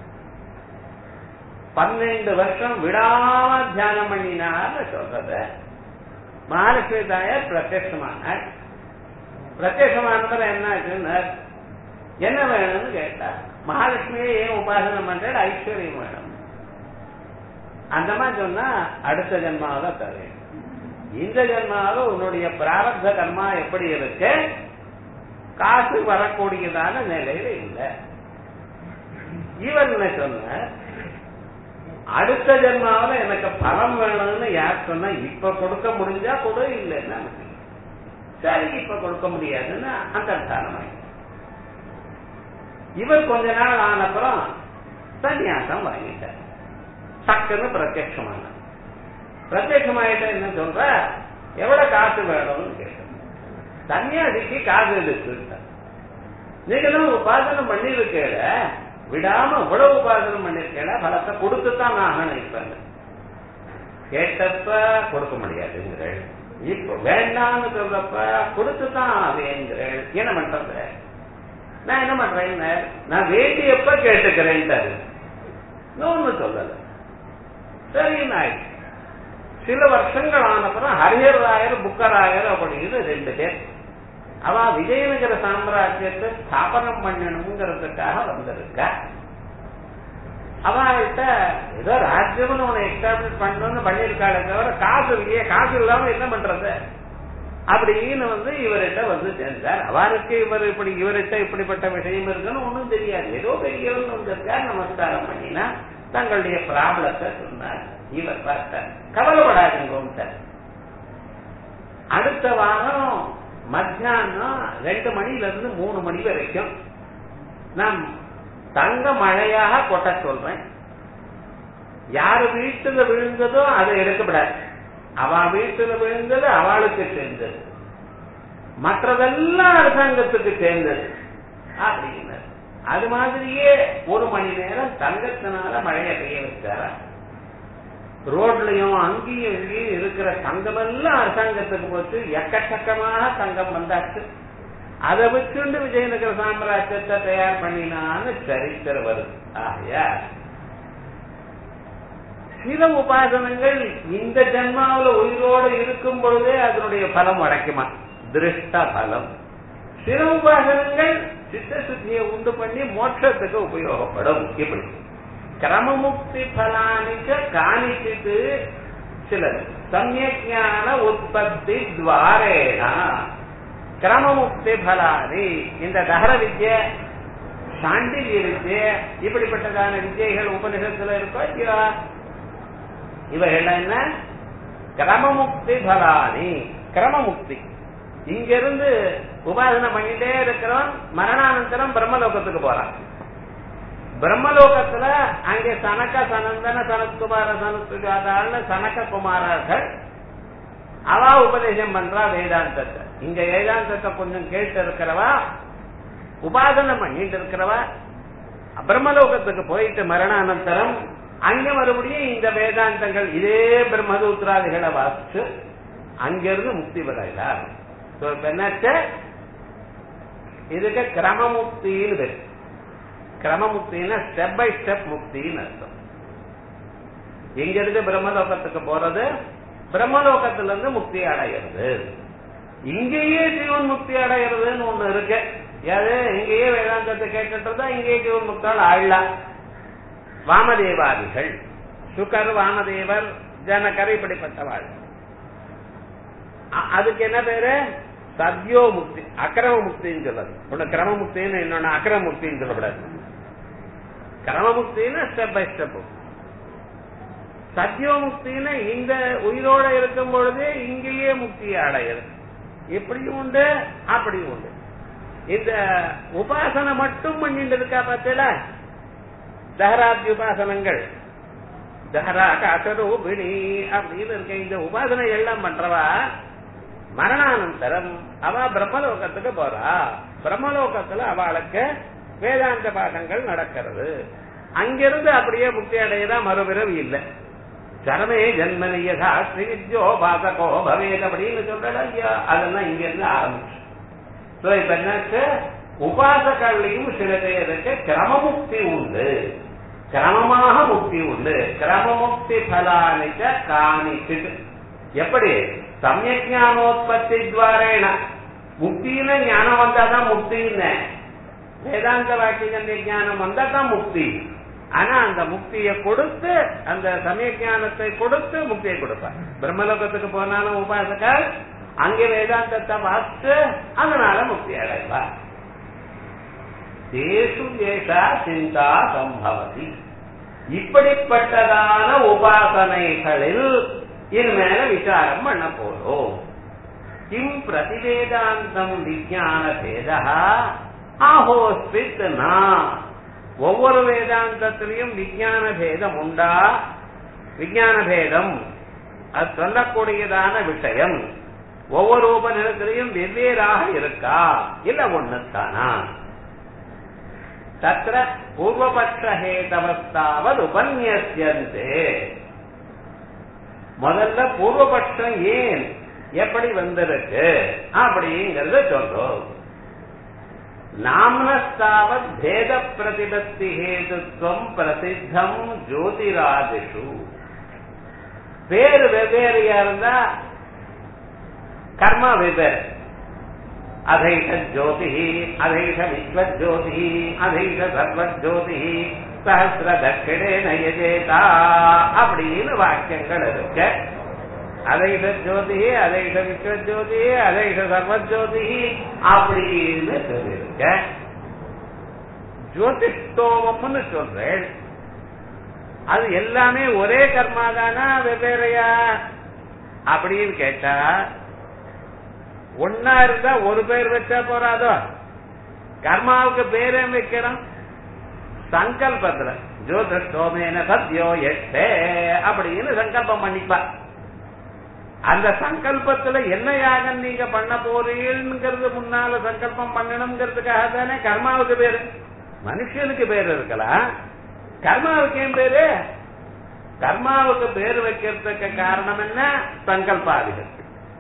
பன்னெண்டு வருஷம் விடாம தியானம் பண்ணினார் சொல்றத மகாலட்சுமி தாயார் பிரத்யமானார் பிரத்யமானவர் என்ன ஆச்சுன்னு என்ன வேணும்னு கேட்டார் மகாலட்சுமியை ஏன் உபாசனம் பண்ற ஐஸ்வர்யம் வேணும் அந்த மாதிரி சொன்னா அடுத்த ஜென்மாவில தரேன் இந்த ஜென்மாவில் உன்னுடைய பிராரப்த கர்மா எப்படி இருக்கு காசு வரக்கூடியதான நிலையில இல்ல இவன் என்ன சொன்ன அடுத்த ஜென்மாவில எனக்கு பலம் வேணும்னு யார் சொன்னா இப்ப கொடுக்க முடிஞ்சா கொடு இல்லைன்னா சரி இப்ப கொடுக்க முடியாதுன்னு அந்தர்தானமாய் இவர் கொஞ்ச நாள் ஆனப்புறம் சன்னியாசம் வாங்கிட்டார் டக்குன்னு பிரத்யட்சமான பிரத்யட்சமாயிட்ட என்ன சொல்ற எவ்வளவு காசு வேணும்னு கேட்ட சன்னியாசிக்கு காசு இருக்கு நீங்களும் உபாசனம் பண்ணிருக்கேல விடாம இவ்வளவு உபாசனம் பண்ணிருக்கேல பலத்தை கொடுத்துத்தான் ஆகணும் இப்ப கேட்டப்ப கொடுக்க முடியாதுங்கிறேன் இப்ப வேண்டாம்னு சொல்றப்ப கொடுத்துதான் ஆவேங்கிறேன் என்ன பண்றது நான் என்ன பண்றேன் நான் வேண்டியப்ப கேட்டுக்கிறேன் ஒண்ணு சொல்லல சரி ஆயிடுச்சு சில வருஷங்கள் ஆனப்புறம் ஹரிஹர் ராயர் புக்கராயர் அப்படின்னு ரெண்டு பேர் அவ விஜயநகர சாம்ராஜ்யத்தை ஸ்தாபனம் பண்ணணுங்கிறதுக்காக வந்திருக்க அவள்கிட்ட ஏதோ ராஜ்யம்னு உன்னை எஸ்டாப்ளிஷ் பண்ணணும்னு பண்ணிருக்காளே தவிர காசு இல்லையே காசு இல்லாம என்ன பண்றது அப்படின்னு வந்து இவர்கிட்ட வந்து சேர்ந்தார் அவருக்கு இவர் இப்படி இவர்கிட்ட இப்படிப்பட்ட விஷயம் இருக்குன்னு ஒண்ணும் தெரியாது ஏதோ பெரியவன் வந்திருக்கார் நமஸ்காரம் பண்ணினா தங்களுடைய பிராபலத்தை சொன்னார் இவர் பார்த்தார் கவலைப்படாதுங்க அடுத்த வாரம் மத்தியானம் ரெண்டு மணில இருந்து மூணு மணி வரைக்கும் நான் தங்க மழையாக கொட்ட சொல்றேன் யாரு வீட்டுல விழுந்ததோ அதை எடுக்கப்படாது அவ வீட்டுல விழுந்தது அவளுக்கு சேர்ந்தது மற்றதெல்லாம் அரசாங்கத்துக்கு சேர்ந்தது அப்படின்னு அது மாதிரியே ஒரு மணி நேரம் தங்கத்தினால மழைய பெய்ய வச்சாரா ரோட்லயும் அங்கேயும் இங்கேயும் இருக்கிற தங்கம் எல்லாம் அரசாங்கத்துக்கு போச்சு எக்கச்சக்கமாக தங்கம் வந்தாச்சு அதை வச்சுண்டு விஜயநகர சாம்ராஜ்யத்தை தயார் பண்ணினான்னு சரித்திரம் வருது ஆகையா சில உபாசனங்கள் இந்த ஜென்மாவில உயிரோடு இருக்கும் பொழுதே அதனுடைய பலம் உடைக்குமா திருஷ்ட பலம் சில உபாசனங்கள் சித்த சுத்தியை உண்டு பண்ணி மோட்சத்துக்கு உபயோகப்படும் இப்படி கிரமமுக்தி பலானிச்ச காணிச்சிட்டு சிலர் சமயஜான உற்பத்தி துவாரேனா கிரமமுக்தி பலானி இந்த தகர வித்ய சாண்டில்ய வித்ய இப்படிப்பட்டதான வித்யைகள் உபனிஷத்துல இருக்கோ இல்லையா இவைகள் என்ன கிரமமுக்தி பலானி கிரமமுக்தி இங்கிருந்து உபாசனை பண்ணிட்டே இருக்கிறவன் மரணானந்தரம் பிரம்மலோகத்துக்கு போறான் பிரம்மலோகத்துல அங்கே சனக சனந்தன சனத்குமார சனத்குமாரான சனக குமாரர்கள் அவ உபதேசம் பண்றா வேதாந்தத்தை இங்க வேதாந்தத்தை கொஞ்சம் கேட்டு இருக்கிறவா உபாசனை பண்ணிட்டு இருக்கிறவா பிரம்மலோகத்துக்கு போயிட்டு மரணானந்தரம் அங்க மறுபடியும் இந்த வேதாந்தங்கள் இதே பிரம்மதூத்ராதிகளை வாசிச்சு அங்கிருந்து முக்தி பெறலாம் என்னாச்ச இதுக்கு கிரமமுக்தின்னு பேரு கிரமமுக்தின்னா ஸ்டெப் பை ஸ்டெப் முக்தின்னு அர்த்தம் எங்க இருந்து பிரம்மலோகத்துக்கு போறது பிரம்மலோகத்துல இருந்து முக்தி அடையிறது இங்கேயே ஜீவன் முக்தி அடையிறதுன்னு ஒண்ணு இருக்கு யாரு இங்கேயே வேதாந்தத்தை கேட்டுட்டு இருந்தா இங்கேயே ஜீவன் முக்தால் ஆழலாம் வாமதேவாதிகள் சுகர் வாமதேவர் ஜனகர் இப்படிப்பட்டவாள் அதுக்கு என்ன பேரு சத்யோ முக்தி அக்கிரம முக்தின்னு சொல்லாது ஒண்ணு கிரம முக்தின்னு இன்னொன்னு அக்கிரம முக்தின்னு சொல்லக்கூடாது கிரம முக்தின்னு ஸ்டெப் பை ஸ்டெப் சத்யோ முக்தின்னு இந்த உயிரோட இருக்கும் பொழுதே இங்கேயே முக்தியை அடையுது இப்படியும் உண்டு அப்படியும் உண்டு இந்த உபாசனை மட்டும் பண்ணிட்டு இருக்கா பார்த்தல தஹராத்தி உபாசனங்கள் தஹரா காசரூபிணி அப்படின்னு இருக்க இந்த உபாசனை எல்லாம் பண்றவா மரணானந்தரம் அவ பிரம்மலோகத்துக்கு போறா பிரம்மலோகத்துல அவளுக்கு வேதாந்த பாடங்கள் நடக்கிறது அங்கிருந்து அப்படியே முக்தி அடையதா மறுபிறவி இல்லை சரமே ஜன்மனியதா ஸ்ரீவித்யோ பாசகோ பவேத் அப்படின்னு சொல்றா ஐயா அதெல்லாம் இங்க இருந்து ஆரம்பிச்சு சோ இப்ப என்னாச்சு உபாசகர்களையும் சில பேருக்கு கிரமமுக்தி உண்டு கிரமமாக முக்தி உண்டு கிரமமுக்தி பலானிச்ச காணிச்சிட்டு எப்படி சமயக் ஞானோத்பத்தி துவாரேன முக்தின்னு ஞானம் வந்தாதான் முக்தின்னு வேதாந்த வாக்கிய ஞானம் வந்தாதான் முக்தி ஆனா அந்த முக்தியை கொடுத்து அந்த சமய ஞானத்தை கொடுத்து முக்தியை கொடுப்பார் பிரம்மலோகத்துக்கு போனாலும் உபாசகர் அங்கே வேதாந்தத்தை வாசித்து அதனால முக்தி அடைவார் தேசு ஏஷா சிந்தா சம்பவதி இப்படிப்பட்டதான உபாசனைகளில் இனிமேல விசாரம் பண்ண போறோம் கிம் பிரதிவேதாந்தம் விஜான பேதா ஆஹோஸ்பித் ஒவ்வொரு வேதாந்தத்திலையும் விஞ்ஞான பேதம் உண்டா விஞ்ஞான பேதம் அது சொல்லக்கூடியதான விஷயம் ஒவ்வொரு உபநிலத்திலையும் வெவ்வேறாக இருக்கா இல்ல ஒண்ணுத்தானா தத்திர பூர்வபட்ச ஹேதவஸ்தாவது உபன்யசியந்தே முதல்ல பூர்வபட்சம் ஏன் எப்படி வந்திருக்கு அப்படிங்கறத சொல்றோம் நாம்னஸ்தாவத் பேத பிரதிபத்தி ஹேதுத்வம் பிரசித்தம் ஜோதிராதிஷு பேரு வெவ்வேறையா இருந்தா கர்மா வெவ்வேறு அதைஷ ஜோதி அதைஷ விஸ்வஜோதி அதைஷ சர்வஜோதி சஹசிர தட்சிணே நயஜேதா அப்படின்னு வாக்கியங்கள் இருக்கு அதைஷ ஜோதி அதைஷ விஸ்வஜோதி அதைஷ சர்வஜோதி அப்படின்னு சொல்லியிருக்க ஜோதிஷ்டோமம்னு சொல்றேன் அது எல்லாமே ஒரே கர்மா தானா வெவ்வேறையா அப்படின்னு கேட்டா ஒன்னா இருந்தா ஒரு பேர் வச்சா போறாதோ கர்மாவுக்கு பேரே வைக்கிறோம் சங்கல்பத்துல ஜோதிஷ்டோமேன சத்யோ எட்டே அப்படின்னு சங்கல்பம் பண்ணிப்பா அந்த சங்கல்பத்துல என்ன யாகம் நீங்க பண்ண போறீங்கிறது முன்னால சங்கல்பம் பண்ணணுங்கிறதுக்காக தானே கர்மாவுக்கு பேரு மனுஷனுக்கு பேர் இருக்கலாம் கர்மாவுக்கு ஏன் பேரு கர்மாவுக்கு பேர் வைக்கிறதுக்கு காரணம் என்ன சங்கல்பாதிகள்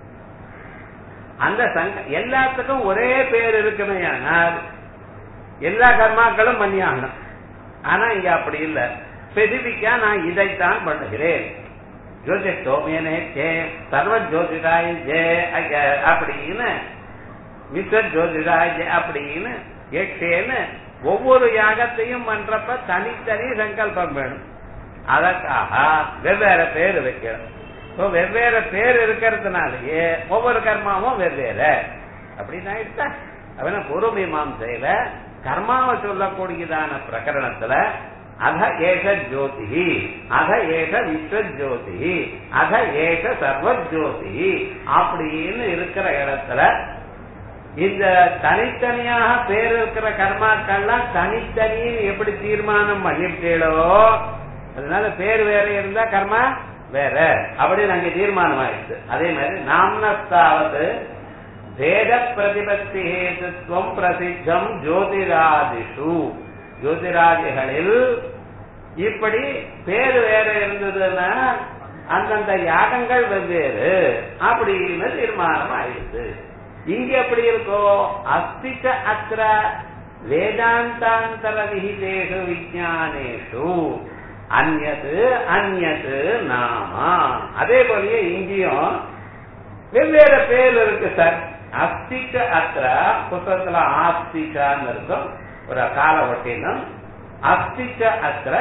அந்த சங்க எல்லாத்துக்கும் ஒரே பேர் இருக்குமே ஆனால் எல்லா கர்மாக்களும் பண்ணி ஆகணும் ஆனா இங்க அப்படி இல்ல ஸ்பெசிபிக்கா நான் இதைத்தான் பண்ணுகிறேன் ஜோதிஷ்டோமியனே ஜே சர்வ ஜோதிடாய் ஜே அப்படின்னு மிஸ்ர ஜோதிடாய் ஜே அப்படின்னு எக்ஷேன்னு ஒவ்வொரு யாகத்தையும் பண்றப்ப தனித்தனி சங்கல்பம் வேணும் அதற்காக வெவ்வேறு பேர் வைக்கணும் வெவ்வேறு பேர் இருக்கிறதுனாலயே ஒவ்வொரு கர்மாவும் வெவ்வேறு அப்படின்னு ஆயிடுச்சா அவன பூர்வ மீமாசையில கர்மாவை சொல்லக்கூடியதான பிரகரணத்துல அத ஏஷ ஜோதி அத ஏஷ விஸ்வஜோதி அத ஏஷ சர்வஜோதி அப்படின்னு இருக்கிற இடத்துல இந்த தனித்தனியாக பேர் இருக்கிற கர்மாக்கள்லாம் தனித்தனின்னு எப்படி தீர்மானம் பண்ணிட்டீங்களோ அதனால பேர் வேற இருந்தா கர்மா வேற அப்படின்னு அங்க தீர்மானம் ஆயிடுச்சு அதே மாதிரி நாம்னஸ்தாவது வேத பிரதிபத்தி ஹேதுத்வம் பிரசித்தம் ஜோதிராதிஷு ஜோதிராதிகளில் இப்படி பேர் வேற இருந்ததுன்னா அந்தந்த யாகங்கள் வெவ்வேறு அப்படின்னு தீர்மானம் ஆயிடுச்சு இங்க எப்படி இருக்கோ அஸ்திச்ச அத்திர வேதாந்தாந்தர விகிதேஷு விஜானேஷு அந்நது அந்நது நாமா அதே போலயே இங்கேயும் வெவ்வேறு பேர் இருக்கு சார் அஸ்திக்க அத்திர புத்தகத்துல ஆஸ்திகான்னு இருக்கும் ஒரு கால ஒட்டினம் அஸ்திக்க அத்திர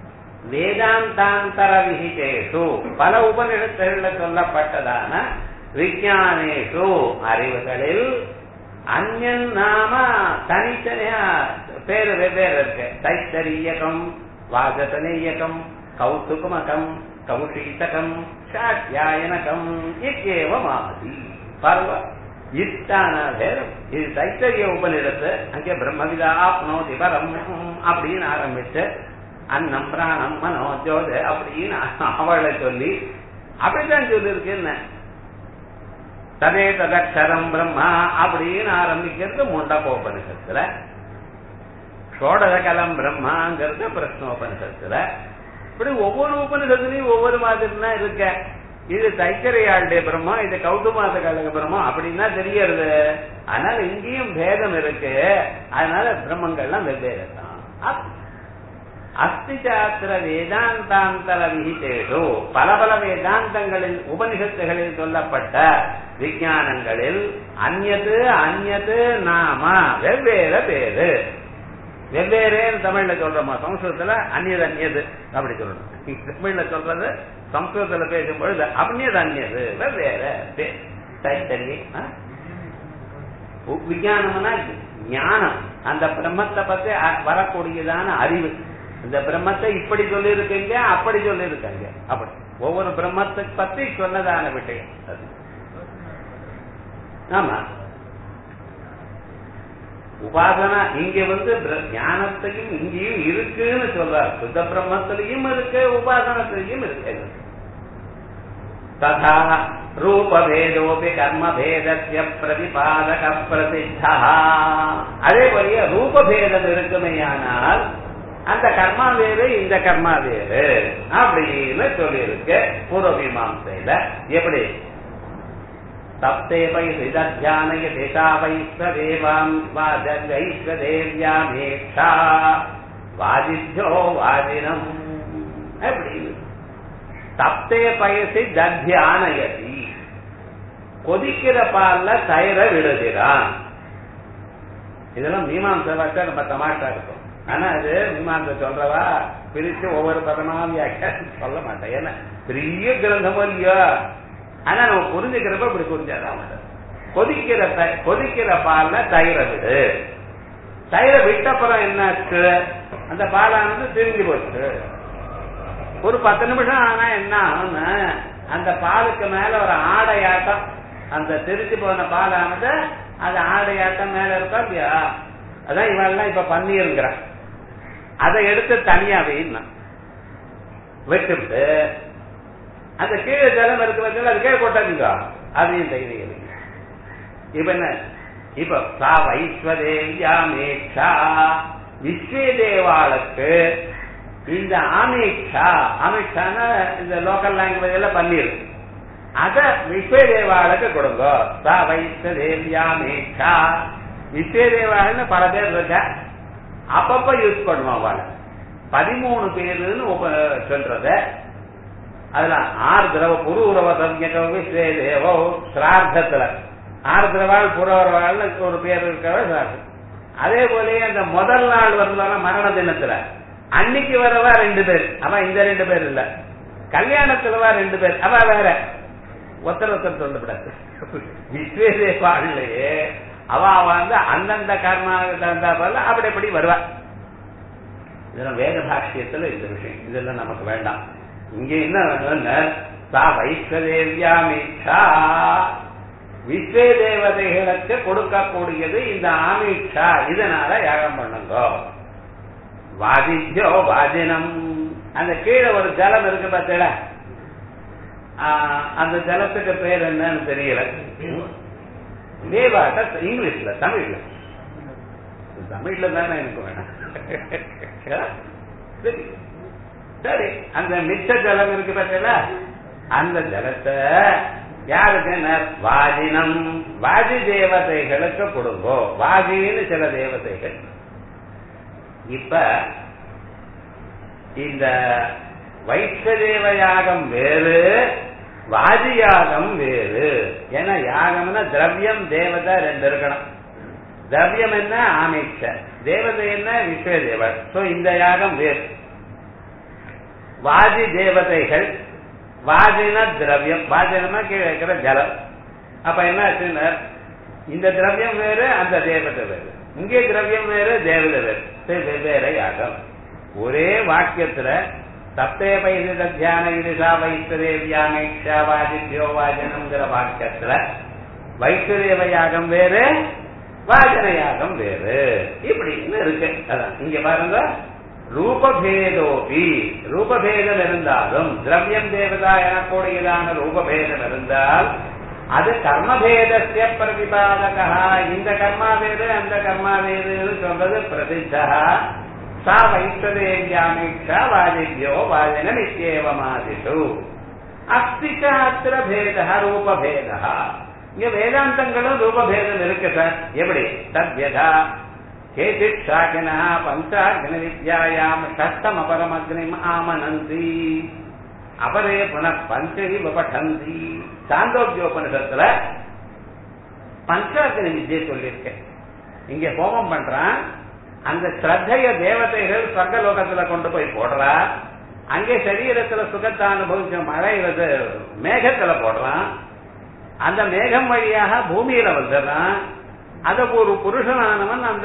வேதாந்தாந்தர விகிதேஷு பல உபநிடத்துல சொல்லப்பட்டதான விஞ்ஞானேஷு அறிவுகளில் அந்யன் நாம தனித்தனியா பேரு வெவ்வேறு இருக்கு தைத்தரியகம் வாசசனீயகம் கௌதுகமகம் கௌஷீதகம் சாட்யாயனகம் இக்கேவமாதி பர்வ இத்தான பேரும் இது தைத்தரிய உபநிடத்து அங்கே பிரம்மவிதா ஆப்னோதி பரம் அப்படின்னு ஆரம்பிச்சு அன்னம் பிராணம் மனோ ஜோத அப்படின்னு அவளை சொல்லி அப்படித்தான் சொல்லியிருக்கு என்ன ததே ததக்ஷரம் பிரம்மா அப்படின்னு ஆரம்பிக்கிறது முண்டகோபனிஷத்துல ஷோடகலம் பிரம்மாங்கிறது பிரஷ்னோபனிஷத்துல இப்படி ஒவ்வொரு உபனிஷத்துலயும் ஒவ்வொரு மாதிரினா இருக்க இது தைக்கரையாளுடைய பிரம்மம் இது கௌதுமாத கழக பிரம்மம் அப்படின்னா தெரியறது அதனால இங்கேயும் பேதம் இருக்கு அதனால பிரம்மங்கள்லாம் வெவ்வேறு தான் அஸ்தி சாஸ்திர வேதாந்தாந்தர விகிதேஷு பல பல வேதாந்தங்களில் உபனிஷத்துகளில் சொல்லப்பட்ட விஞ்ஞானங்களில் அந்நது அந்நது நாம வெவ்வேறு பேரு வெவ்வேறே தமிழ்ல சொல்றோமா சம்ஸ்கிருதத்துல அந்நியது அந்நியது அப்படி சொல்லணும் தமிழ்ல சொல்றது சம்ஸ்கிருதத்துல பேசும்பொழுது அந்நியது அந்நியது வெவ்வேறு தைத்தறிய விஞ்ஞானம்னா ஞானம் அந்த பிரம்மத்தை பத்தி வரக்கூடியதான அறிவு இந்த பிரம்மத்தை இப்படி சொல்லி இருக்கீங்க அப்படி சொல்லி இருக்காங்க அப்படி ஒவ்வொரு பிரம்மத்தை பத்தி சொன்னதான விஷயம் அது ஆமா உபாசனா இங்க வந்து ஞானத்தையும் இங்கேயும் இருக்குன்னு சொல்றார் சுத்த பிரம்மத்திலையும் இருக்கு உபாசனத்திலையும் இருக்கு ததா ரூபபேதோபி கர்மபேதத்திய பிரதிபாதக பிரசித்தா அதே போலயே ரூபபேதம் இருக்குமையானால் அந்த கர்மா வேறு இந்த கர்மா வேறு அப்படின்னு சொல்லியிருக்கு பூர்வ மீமாசையில எப்படி தப்தேவை சிதத்தியானய திசா வைஸ்வதேவாம் வைஸ்வதேவியாமேஷா வாதித்யோ வாதினம் அப்படின்னு தப்தே பயசி தத்தியானயதி கொதிக்கிற பால்ல தயிர விடுகிறான் இதெல்லாம் மீமாம்சை வச்சா நம்ம தமாஷா இருக்கும் ஆனா இது மீமாம்சை சொல்றவா பிரிச்சு ஒவ்வொரு பதமா வியாக்கியம் சொல்ல மாட்டேன் ஏன்னா பெரிய கிரந்தமோ இல்லையோ ஆனா நம்ம புரிஞ்சுக்கிறப்ப இப்படி புரிஞ்சாதான் கொதிக்கிற கொதிக்கிற பால்ல தயிர விடு தயிர விட்டப்புறம் என்னாச்சு அந்த பாலானது திரிஞ்சு போச்சு ஒரு பத்து நிமிஷம் ஆனா என்ன ஆகும்னா அந்த பாலுக்கு மேல ஒரு ஆடையாட்டம் அந்த திரிச்சு போன பாலானது அது ஆடையாட்டம் மேல இருக்கா இல்லையா அதான் இவெல்லாம் இப்ப பண்ணிருங்கிறான் அதை எடுத்து தனியா வைனா விட்டுவிட்டு அந்த கீழே ஜலம் இருக்கு வச்சாலும் அது கீழே கொட்டாதீங்க அதையும் தைரியம் இப்ப என்ன இப்ப சா வைஸ்வதேவியா மேக்ஷா விஸ்வே தேவாளுக்கு இந்த ஆமேக்ஷா ஆமேக்ஷான இந்த லோக்கல் லாங்குவேஜ் எல்லாம் பண்ணிருக்கு அத விஸ்வே தேவாளுக்கு கொடுங்க சா வைஸ்வதேவியா மேக்ஷா விஸ்வே தேவாள்னு பல பேர் இருக்க அப்பப்ப யூஸ் பண்ணுவோம் அவளை பதிமூணு பேருன்னு சொல்றத அதுல ஆர்திரவ புரூரவ சம்யகே தேவோ சிரார்த்தத்துல ஆர்திரவாள் புறவரவாள் ஒரு பேர் இருக்கவே சிரார்த்தம் அதே போலயே அந்த முதல் நாள் வரலாம் மரண தினத்துல அன்னைக்கு வரவா ரெண்டு பேர் அவன் இந்த ரெண்டு பேர் இல்ல கல்யாணத்துலவா ரெண்டு பேர் அவ வேற ஒருத்தர் ஒருத்தர் சொல்லப்படாது விஸ்வேதேவாள்லயே அவ வந்து அந்தந்த காரணமாக தகுந்தா போல அப்படி எப்படி வருவா இதெல்லாம் வேத பாஷ்யத்துல இந்த விஷயம் இதெல்லாம் நமக்கு வேண்டாம் இங்க என்ன சா வைஸ்வதேவியாமீட்சா விஸ்வே தேவதைகளுக்கு கொடுக்கக்கூடியது இந்த ஆமீட்சா இதனால யாகம் பண்ணுங்க வாதித்யோ வாதினம் அந்த கீழே ஒரு ஜலம் இருக்கு பார்த்தீங்களா அந்த ஜலத்துக்கு பேர் என்னன்னு தெரியல வேவாட்ட இங்கிலீஷ்ல தமிழ்ல தமிழ்ல தானே எனக்கு வேணாம் சரி சரி அந்த மிச்ச ஜலம் இருக்கு பார்த்தீங்களா அந்த ஜலத்தை யாருக்கு வாஜினம் வாஜி தேவதைகளுக்கு கொடுங்கோ வாஜின்னு சில தேவதைகள் இப்ப இந்த வைஷ்ணதேவ யாகம் வேறு வாஜி யாகம் வேறு ஏன்னா யாகம்னா திரவியம் தேவதை ரெண்டு இருக்கணும் திரவியம் என்ன ஆமீட்ச தேவதை என்ன விஸ்வதேவர் சோ இந்த யாகம் வேறு வாஜி தேவதைகள் வாஜின திரவியம் வாஜனமா கீழே இருக்கிற ஜலம் அப்ப என்ன ஆச்சுன்னா இந்த திரவியம் வேறு அந்த தேவதை வேறு இங்கே திரவியம் வேறு தேவதை வேறு சரி, வெவ்வேறு யாகம் ஒரே வாக்கியத்துல சப்தே பைதித தியான இதிசா வைத்ததேவியாமேஷா வாதித்யோ வாஜனம்ங்கிற வாக்கியத்துல வைத்ததேவ யாகம் வேறு வாஜன யாகம் வேறு இப்படின்னு இருக்கு அதான் இங்க பாருங்க ரூபபேதோபி ரூபபேதம் இருந்தாலும் திரவியம் தேவதா எனக்கூடியதான ரூபபேதம் இருந்தால் அது கர்மபேதஸ்ய பிரதிபாதகா இந்த கர்மா வேறு அந்த கர்மா வேறுன்னு சொல்றது பிரசித்தா சா வைத்ததேவியாமீட்சா வாதித்யோ வாஜன நித்யேவமாதிஷு அஸ்தி ச அத்திர பேத ரூபபேத இங்க வேதாந்தங்களும் ரூபபேதம் இருக்கு சார் எப்படி தத்யதா கேசித் சாக்கினா பஞ்சாக்ன வித்யாயாம் ஷஷ்டம் அபரமக்னிம் ஆமனந்தி அபரே புன பஞ்சைவ பட்டந்தி சாந்தோக்கியோபனிஷத்துல பஞ்சாக்னி வித்யை சொல்லியிருக்கேன் இங்க ஹோமம் பண்றான் அந்த ஸ்ரத்தைய தேவதைகள் சொர்க்கலோகத்துல கொண்டு போய் போடுறா அங்கே சரீரத்துல சுகத்தை அனுபவிச்ச மழை வந்து மேகத்துல போடுறான் அந்த மேகம் வழியாக பூமியில வந்துடுறான் அத ஒரு புருஷனானவன் அந்த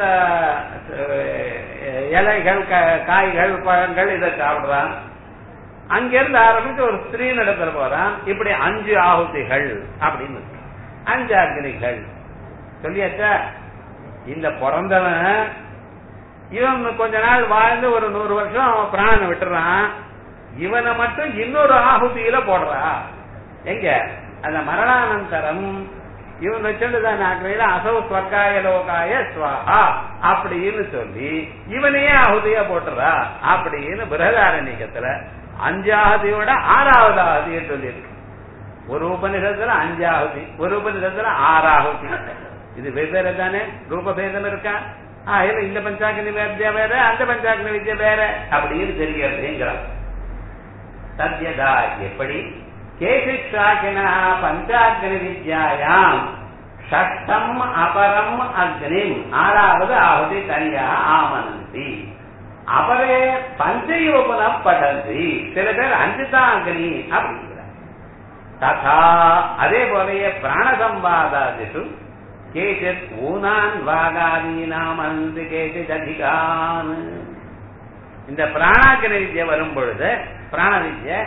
அஹ், இலைகள் க- காய்கள் பழங்கள் இதை சாப்பிடுறான் அங்கிருந்து ஆரம்பிச்சு ஒரு ஸ்திரீ நடத்துல போறான் இப்படி அஞ்சு ஆகுதிகள் அப்படின்னு இருக்கு. அஞ்சு அக்னிகள் சொல்லியாச்சா இந்த பிறந்தவன் இவன் கொஞ்ச நாள் வாழ்ந்து ஒரு நூறு வருஷம் அவன் பிராணனை விட்டுறான் இவனை மட்டும் இன்னொரு ஆகுதியில போடுறா எங்க அந்த மரணானந்தரம் இவன் வச்சிருந்ததான் நாக்கில அசவு ஸ்வர்காய லோகாய ஸ்வாஹா அப்படின்னு சொல்லி இவனையே ஆகுதியா போட்டுறா அப்படின்னு பிரதாரணிகத்துல அஞ்சாவதியோட ஆறாவது ஆகுதியை சொல்லியிருக்கு ஒரு உபநிஷத்துல அஞ்சாகுதி ஒரு உபநிஷத்துல ஆறாகுதி இது வெவ்வேறு தானே ரூபபேதம் இருக்கா ஆஹ் இந்த பஞ்சாக்னி வித்யா வேற அந்த பஞ்சாக்னி வித்யா வேற அப்படின்னு தெரிகிறதுங்கிறான் சத்யதா எப்படி கேசிஷாக்கினா பஞ்சாக்னி வித்யாயாம் ஷஷ்டம் அபரம் அக்னிம் ஆறாவது ஆகுதி தனியா ஆமனந்தி அவரே பஞ்சயோபன படந்தி சில பேர் அஞ்சு தான் அக்னி அப்படிங்கிறார் ததா அதே போலயே பிராணசம்பாதாதிஷு கேச்சித் ஊனான் வாகாதீனாம் அந்து கேச்சித் அதிகான் இந்த பிராணாக்கிர வித்யை வரும் பொழுது பிராண வித்யை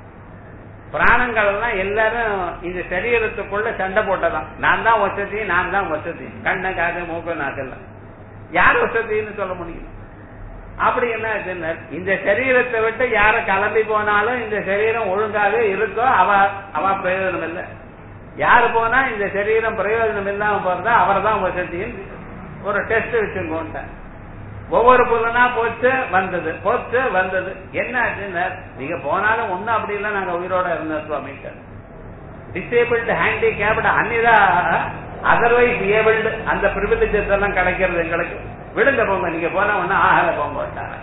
பிராணங்கள் எல்லாம் எல்லாரும் இந்த சரீரத்துக்குள்ள சண்டை போட்டதான் நான் தான் வசதி நான் தான் வசதி கண்ண காது மூக்கு நாக்கெல்லாம் யார் வசதின்னு சொல்ல முடியும் அப்படி என்ன ஆச்சுன்னா, இந்த சரீரத்தை விட்டு யார கிளம்பி போனாலும் இந்த சரீரம் ஒழுங்காக இருக்கோ அவ அவ பிரயோஜனம் இல்லை யாரு போனா இந்த சரீரம் பிரயோஜனம் இல்லாம போறதா அவர் தான் வசதின்னு ஒரு டெஸ்ட் வச்சுக்கோன்ட்டேன் ஒவ்வொரு புலனா போச்சு வந்தது போச்சு வந்தது என்ன ஆச்சுன்னா நீங்க போனாலும் ஒண்ணும் அப்படி இல்லை நாங்க உயிரோட இருந்தோம் சுவாமிக்கு டிசேபிள்டு ஹேண்டிகேப்டு அன்னிதா அதர்வைஸ் ஏபிள்டு அந்த பிரிவிலேஜஸ் எல்லாம் கிடைக்கிறது எங்களுக்கு விடுங்க போங்க நீங்க போனா ஒன்னும் ஆகல போங்க விட்டாங்க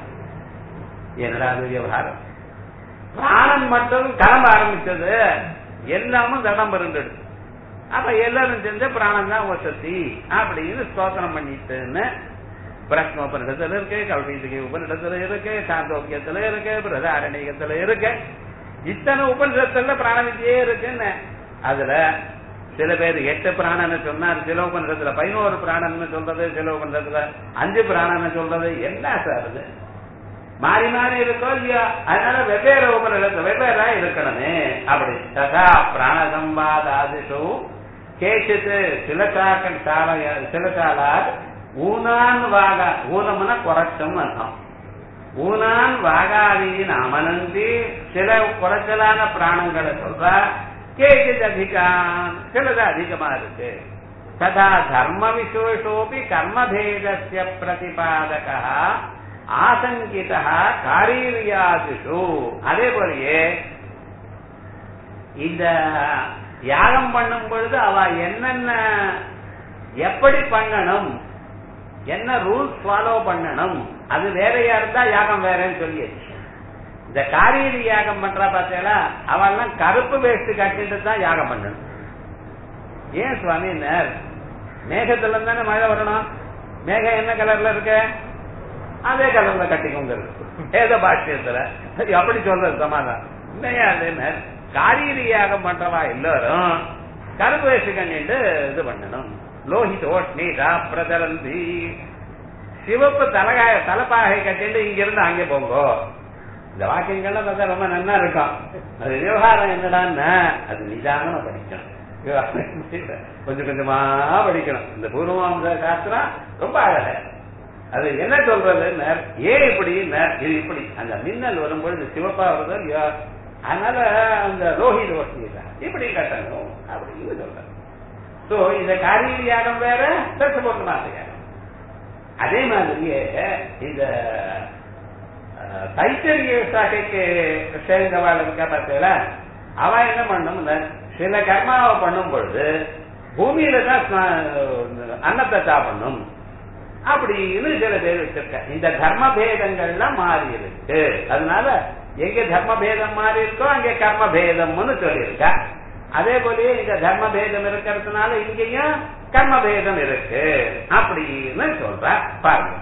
என்னடா அது விவகாரம் பிராணன் மட்டும் கிளம்ப ஆரம்பிச்சது எல்லாமும் தடம் இருந்துடுது அப்ப எல்லாரும் செஞ்ச பிராணம் தான் வசதி அப்படின்னு ஸ்தோத்திரம் பண்ணிட்டுன்னு பிரஷ்ம உபனிடத்துல இருக்கு கல்வீதிகை உபனிடத்துல இருக்கு சாந்தோக்கியத்துல இருக்கு பிரதாரணிகத்துல இருக்கு இத்தனை உபனிஷத்துல பிராணவித்தியே இருக்குன்னு அதுல சில பேர் எட்டு பிராணன்னு சொன்னார் சில உபனிஷத்துல பதினோரு பிராணன்னு சொல்றது சில உபனிஷத்துல அஞ்சு பிராணன்னு சொல்றது என்ன சார் இது மாறி மாறி இருக்கோ இல்லையா அதனால வெவ்வேறு உபநிடத்துல வெவ்வேறா இருக்கணுமே அப்படி ததா பிராண சம்பாதாதிஷு கேசித்து சிலச்சாக்கன் சாலைய சிலச்சாலார் ஊனான் வாகா ஊனம்னா குறைச்சம் அர்த்தம் ஊனான் வாகாதியின் அமனந்தி சில குறைச்சலான பிராணங்களை சொல்றா கேசித் அதிகான் சிலது அதிகமா இருக்கு ததா தர்ம விசேஷோபி கர்மபேதஸ்ய பிரதிபாதகா ஆசங்கிதா காரீரியாதிஷு அதே போலயே இந்த யாகம் பண்ணும் பொழுது அவ என்னென்ன எப்படி பண்ணணும் என்ன ரூல்ஸ் ஃபாலோ பண்ணணும் அது வேறையா இருந்தா யாகம் வேறன்னு சொல்லியாச்சு இந்த காரீரி யாகம் பண்றா பார்த்தீங்களா அவெல்லாம் கருப்பு வேஷ்டி கட்டிட்டு தான் யாகம் பண்ணணும் ஏன் சுவாமி மேகத்துல இருந்து தானே மழை வரணும் மேகம் என்ன கலர்ல இருக்கு அதே கலர்ல கட்டிக்கோங்கிறது வேத பாஷ்யத்துல அப்படி சொல்றது சமாதானம் இல்லையா அது என்ன காரீரி யாகம் பண்றவா எல்லாரும் கருப்பு வேஷ்டி கண்ணிட்டு இது பண்ணணும் லோஹிதோஷ்ணீதா பிரதரந்தி சிவப்பு தலகாய தலைப்பாகை கட்டிட்டு இங்க இருந்து அங்கே போங்கோ இந்த வாக்கியங்கள்லாம் பார்த்தா ரொம்ப நல்லா இருக்கும் அது விவகாரம் என்னடான்னா அது நிதானமா படிக்கணும் விவகாரம் கொஞ்சம் கொஞ்சமா படிக்கணும் இந்த பூர்வமாம்ச சாஸ்திரம் ரொம்ப அழக அது என்ன சொல்றது ஏன் இப்படி இது இப்படி அந்த மின்னல் வரும்பொழுது சிவப்பா வருது இல்லையா அதனால அந்த ரோஹித் வசதி இப்படி கட்டணும் அப்படின்னு சொல்ற சோ இந்த காரியல் யாகம் வேற தர்சபோட்டமாக யாகம் அதே மாதிரியே இந்த தைத்தறிய சாக்கைக்கு சேர்ந்தவாள் இருக்கா பார்த்தீங்களா அவ என்ன பண்ணும் சில கர்மாவை பண்ணும் பொழுது பூமியில தான் அன்னத்தை சாப்பிடணும் அப்படின்னு சில பேர் வச்சிருக்க இந்த தர்ம பேதங்கள்லாம் மாறி இருக்கு அதனால எங்க தர்ம பேதம் மாறி இருக்கோ அங்க கர்ம பேதம்னு சொல்லியிருக்க அதே போலயே இங்க தர்ம பேதம் இருக்கிறதுனால இங்கேயும் கர்ம பேதம் இருக்கு அப்படின்னு சொல்ற பாருங்க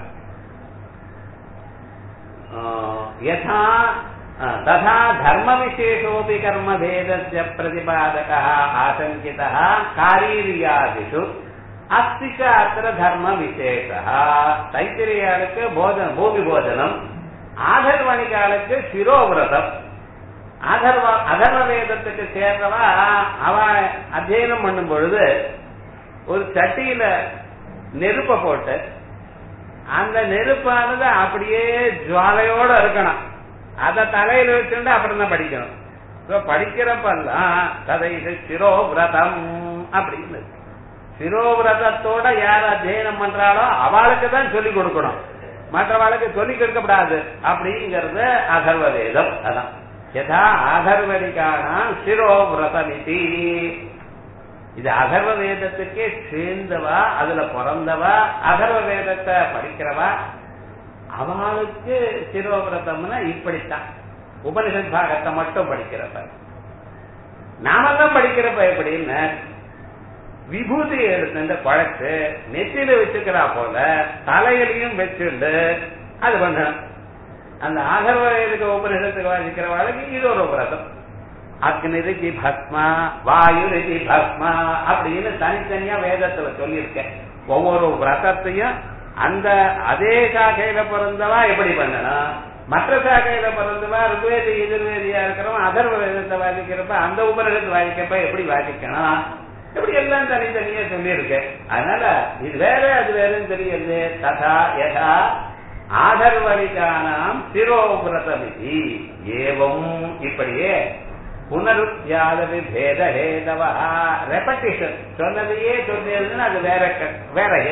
யதா ததா தர்ம விசேஷோபி கர்ம பேதஸ்ய பிரதிபாதக ஆசங்கித காரீரியாதிஷு அஸ்திச்ச அத்திர தர்ம விசேஷ தைத்திரியாளுக்கு போஜனம் பூமி போஜனம் ஆதர்வணிகாளுக்கு சிரோவிரதம் அதர்வ அதர்வ வேதத்துக்கு சேர்ந்தவா அவ அத்தியனம் பண்ணும் பொழுது ஒரு சட்டியில நெருப்ப போட்டு அந்த நெருப்பானது அப்படியே ஜுவாலையோட இருக்கணும் அத தலையில வச்சுட்டு அப்புறம் தான் படிக்கணும் படிக்கிறப்பெல்லாம் கதை சிரோவிரதம் அப்படின்னு சிரோவிரதத்தோட யார் அத்தியனம் பண்றாளோ அவளுக்கு தான் சொல்லிக் கொடுக்கணும் மற்றவளுக்கு சொல்லிக் கொடுக்கப்படாது அப்படிங்கறது அகர்வ வேதம் அதான் யதா அகர்வரிக்கான சிரோவிரதமிதி இது அகர்வ வேதத்துக்கே சேர்ந்தவா அதுல பிறந்தவா அகர்வ வேதத்தை படிக்கிறவா அவளுக்கு சிரோவிரதம்னா இப்படித்தான் உபனிஷத் பாகத்தை மட்டும் படிக்கிறப்ப நாமெல்லாம் படிக்கிறப்ப எப்படின்னு விபூதி எடுத்து பழத்து நெத்தியில வச்சுக்கிறா போல தலையிலையும் வச்சுண்டு அது பண்ணணும் அந்த ஆகர்வ வேதுக்கு உபனிஷத்துக்கு வாசிக்கிறவாளுக்கு இது ஒரு விரதம் அக்னி ரிதி பஸ்மா வாயு ரிதி பஸ்மா அப்படின்னு தனித்தனியா வேதத்துல சொல்லியிருக்கேன் ஒவ்வொரு விரதத்தையும் அந்த அதே சாக்கையில பிறந்தவா எப்படி பண்ணணும் மற்ற சாக்கையில பிறந்தவா ருக்வேதி எதிர்வேதியா இருக்கிறவன் அதர்வ வேதத்தை வாசிக்கிறப்ப அந்த உபநிடத்தை வாசிக்கிறப்ப எப்படி வாசிக்கணும் இப்படி எல்லாம் தனித்தனியா சொல்லியிருக்கேன் அதனால இது வேற அது வேறன்னு தெரியுது ததா யதா ஆதர்வரிகானாம் சிரோபிரதமிதி ஏவம் இப்படியே புனருத்தியாதவி பேத ஹேதவா ரெப்படிஷன் சொன்னதையே சொன்னதுன்னு அது வேற வேற ஹே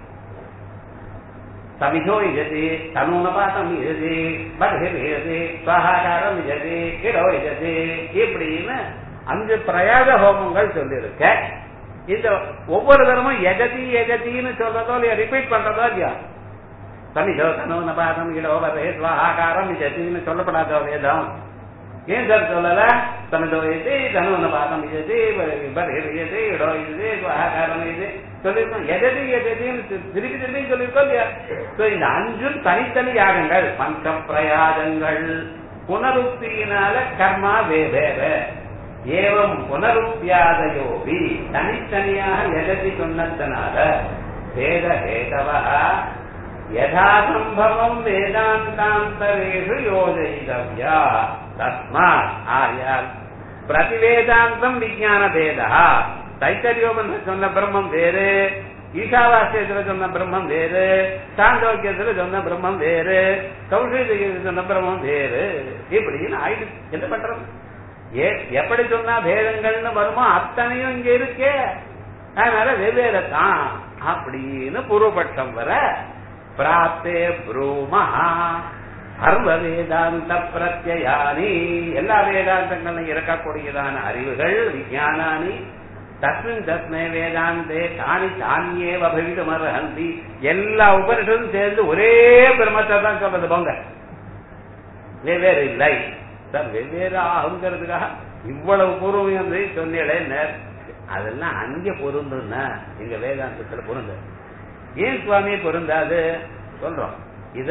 சமிதோ இஜதி தனுனபாதம் இஜதி பர்ஹிர் இஜதி சுவாகாரம் இஜதி இடோ இஜதி இப்படின்னு அஞ்சு பிரயாக ஹோமங்கள் சொல்லியிருக்க இந்த ஒவ்வொரு தரமும் எஜதி எஜதின்னு சொல்றதோ இல்லையா ரிப்பீட் பண்றதோ இல்லையா சமிதோ தனுனபாதம் இடோ பர்ஹே சுவாகாரம் இஜதின்னு சொல்லப்படாதோ வேதம் ஏன் சார் சொல்லல சமிதோ இது தனுனபாதம் இஜதி பர்ஹிர் இஜதி இடோ இது சுவாகாரம் இது சொல்லிருக்கோம் எதது எததுன்னு திருப்பி திருப்பி சொல்லிருக்கோம் இல்லையா இந்த அஞ்சும் தனித்தனி யாகங்கள் பஞ்ச பிரயாகங்கள் புனருக்தியினால கர்மா வேவேற ஏவம் புனருத்தியாதையோபி தனித்தனியாக எததி சொன்னதனால வேத ஹேதவா யதாசம்பவம் வேதாந்தாந்தரேஷு யோஜயிதவ்யா தஸ்மாத் ஆயால் பிரதிவேதாந்தம் விஜான பேதா தைத்தரியோபன் சொன்ன பிரம்மம் வேறு ஈசாவாசியத்துல சொன்ன பிரம்மம் வேறு சாந்தோக்கியத்துல சொன்ன பிரம்மம் வேறு கௌஷிகத்துல சொன்ன பிரம்மம் வேறு இப்படின்னு ஆயிடு என்ன பண்றது ஏ எப்படி சொன்னா பேதங்கள்னு வருமோ அத்தனையும் இங்க இருக்கே அதனால வெவ்வேறு தான் அப்படின்னு பூர்வபட்சம் வர பிராப்தே ப்ரூமஹா சர்வ வேதாந்த பிரத்யானி எல்லா வேதாந்தங்களும் இருக்கக்கூடியதான அறிவுகள் விஞ்ஞானானி தஸ்மின் தஸ்மே வேதாந்தே தானி தானியே பவிதம் அர்ஹந்தி எல்லா உபனிஷதும் சேர்ந்து ஒரே பிரம்மத்தை தான் சொல்றது போங்க வெவ்வேறு இல்லை சார் வெவ்வேறு ஆகுங்கிறதுக்காக இவ்வளவு பூர்வம் சொன்னீங்களே அதெல்லாம் அங்கே பொருந்துன்னா எங்க வேதாந்தத்துல பொருந்து ஏன் சுவாமி பொருந்தாது சொல்றோம் இத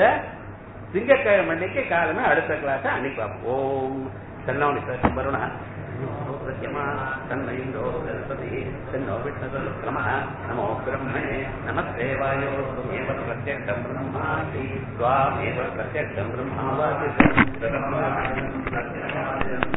திங்கட்கிழமை அன்னைக்கு காலமே அடுத்த கிளாஸ் அனுப்பி ஓம் சன்னவனி வருணா सत्यमा तन्मयिन्दो सरस्वती तन्नो विष्णुतलक्रमः नमो ब्रह्मणे नमस्ते वायो त्वमेव प्रत्यक्षं ब्रह्मासि त्वामेव प्रत्यक्षं ब्रह्मावासि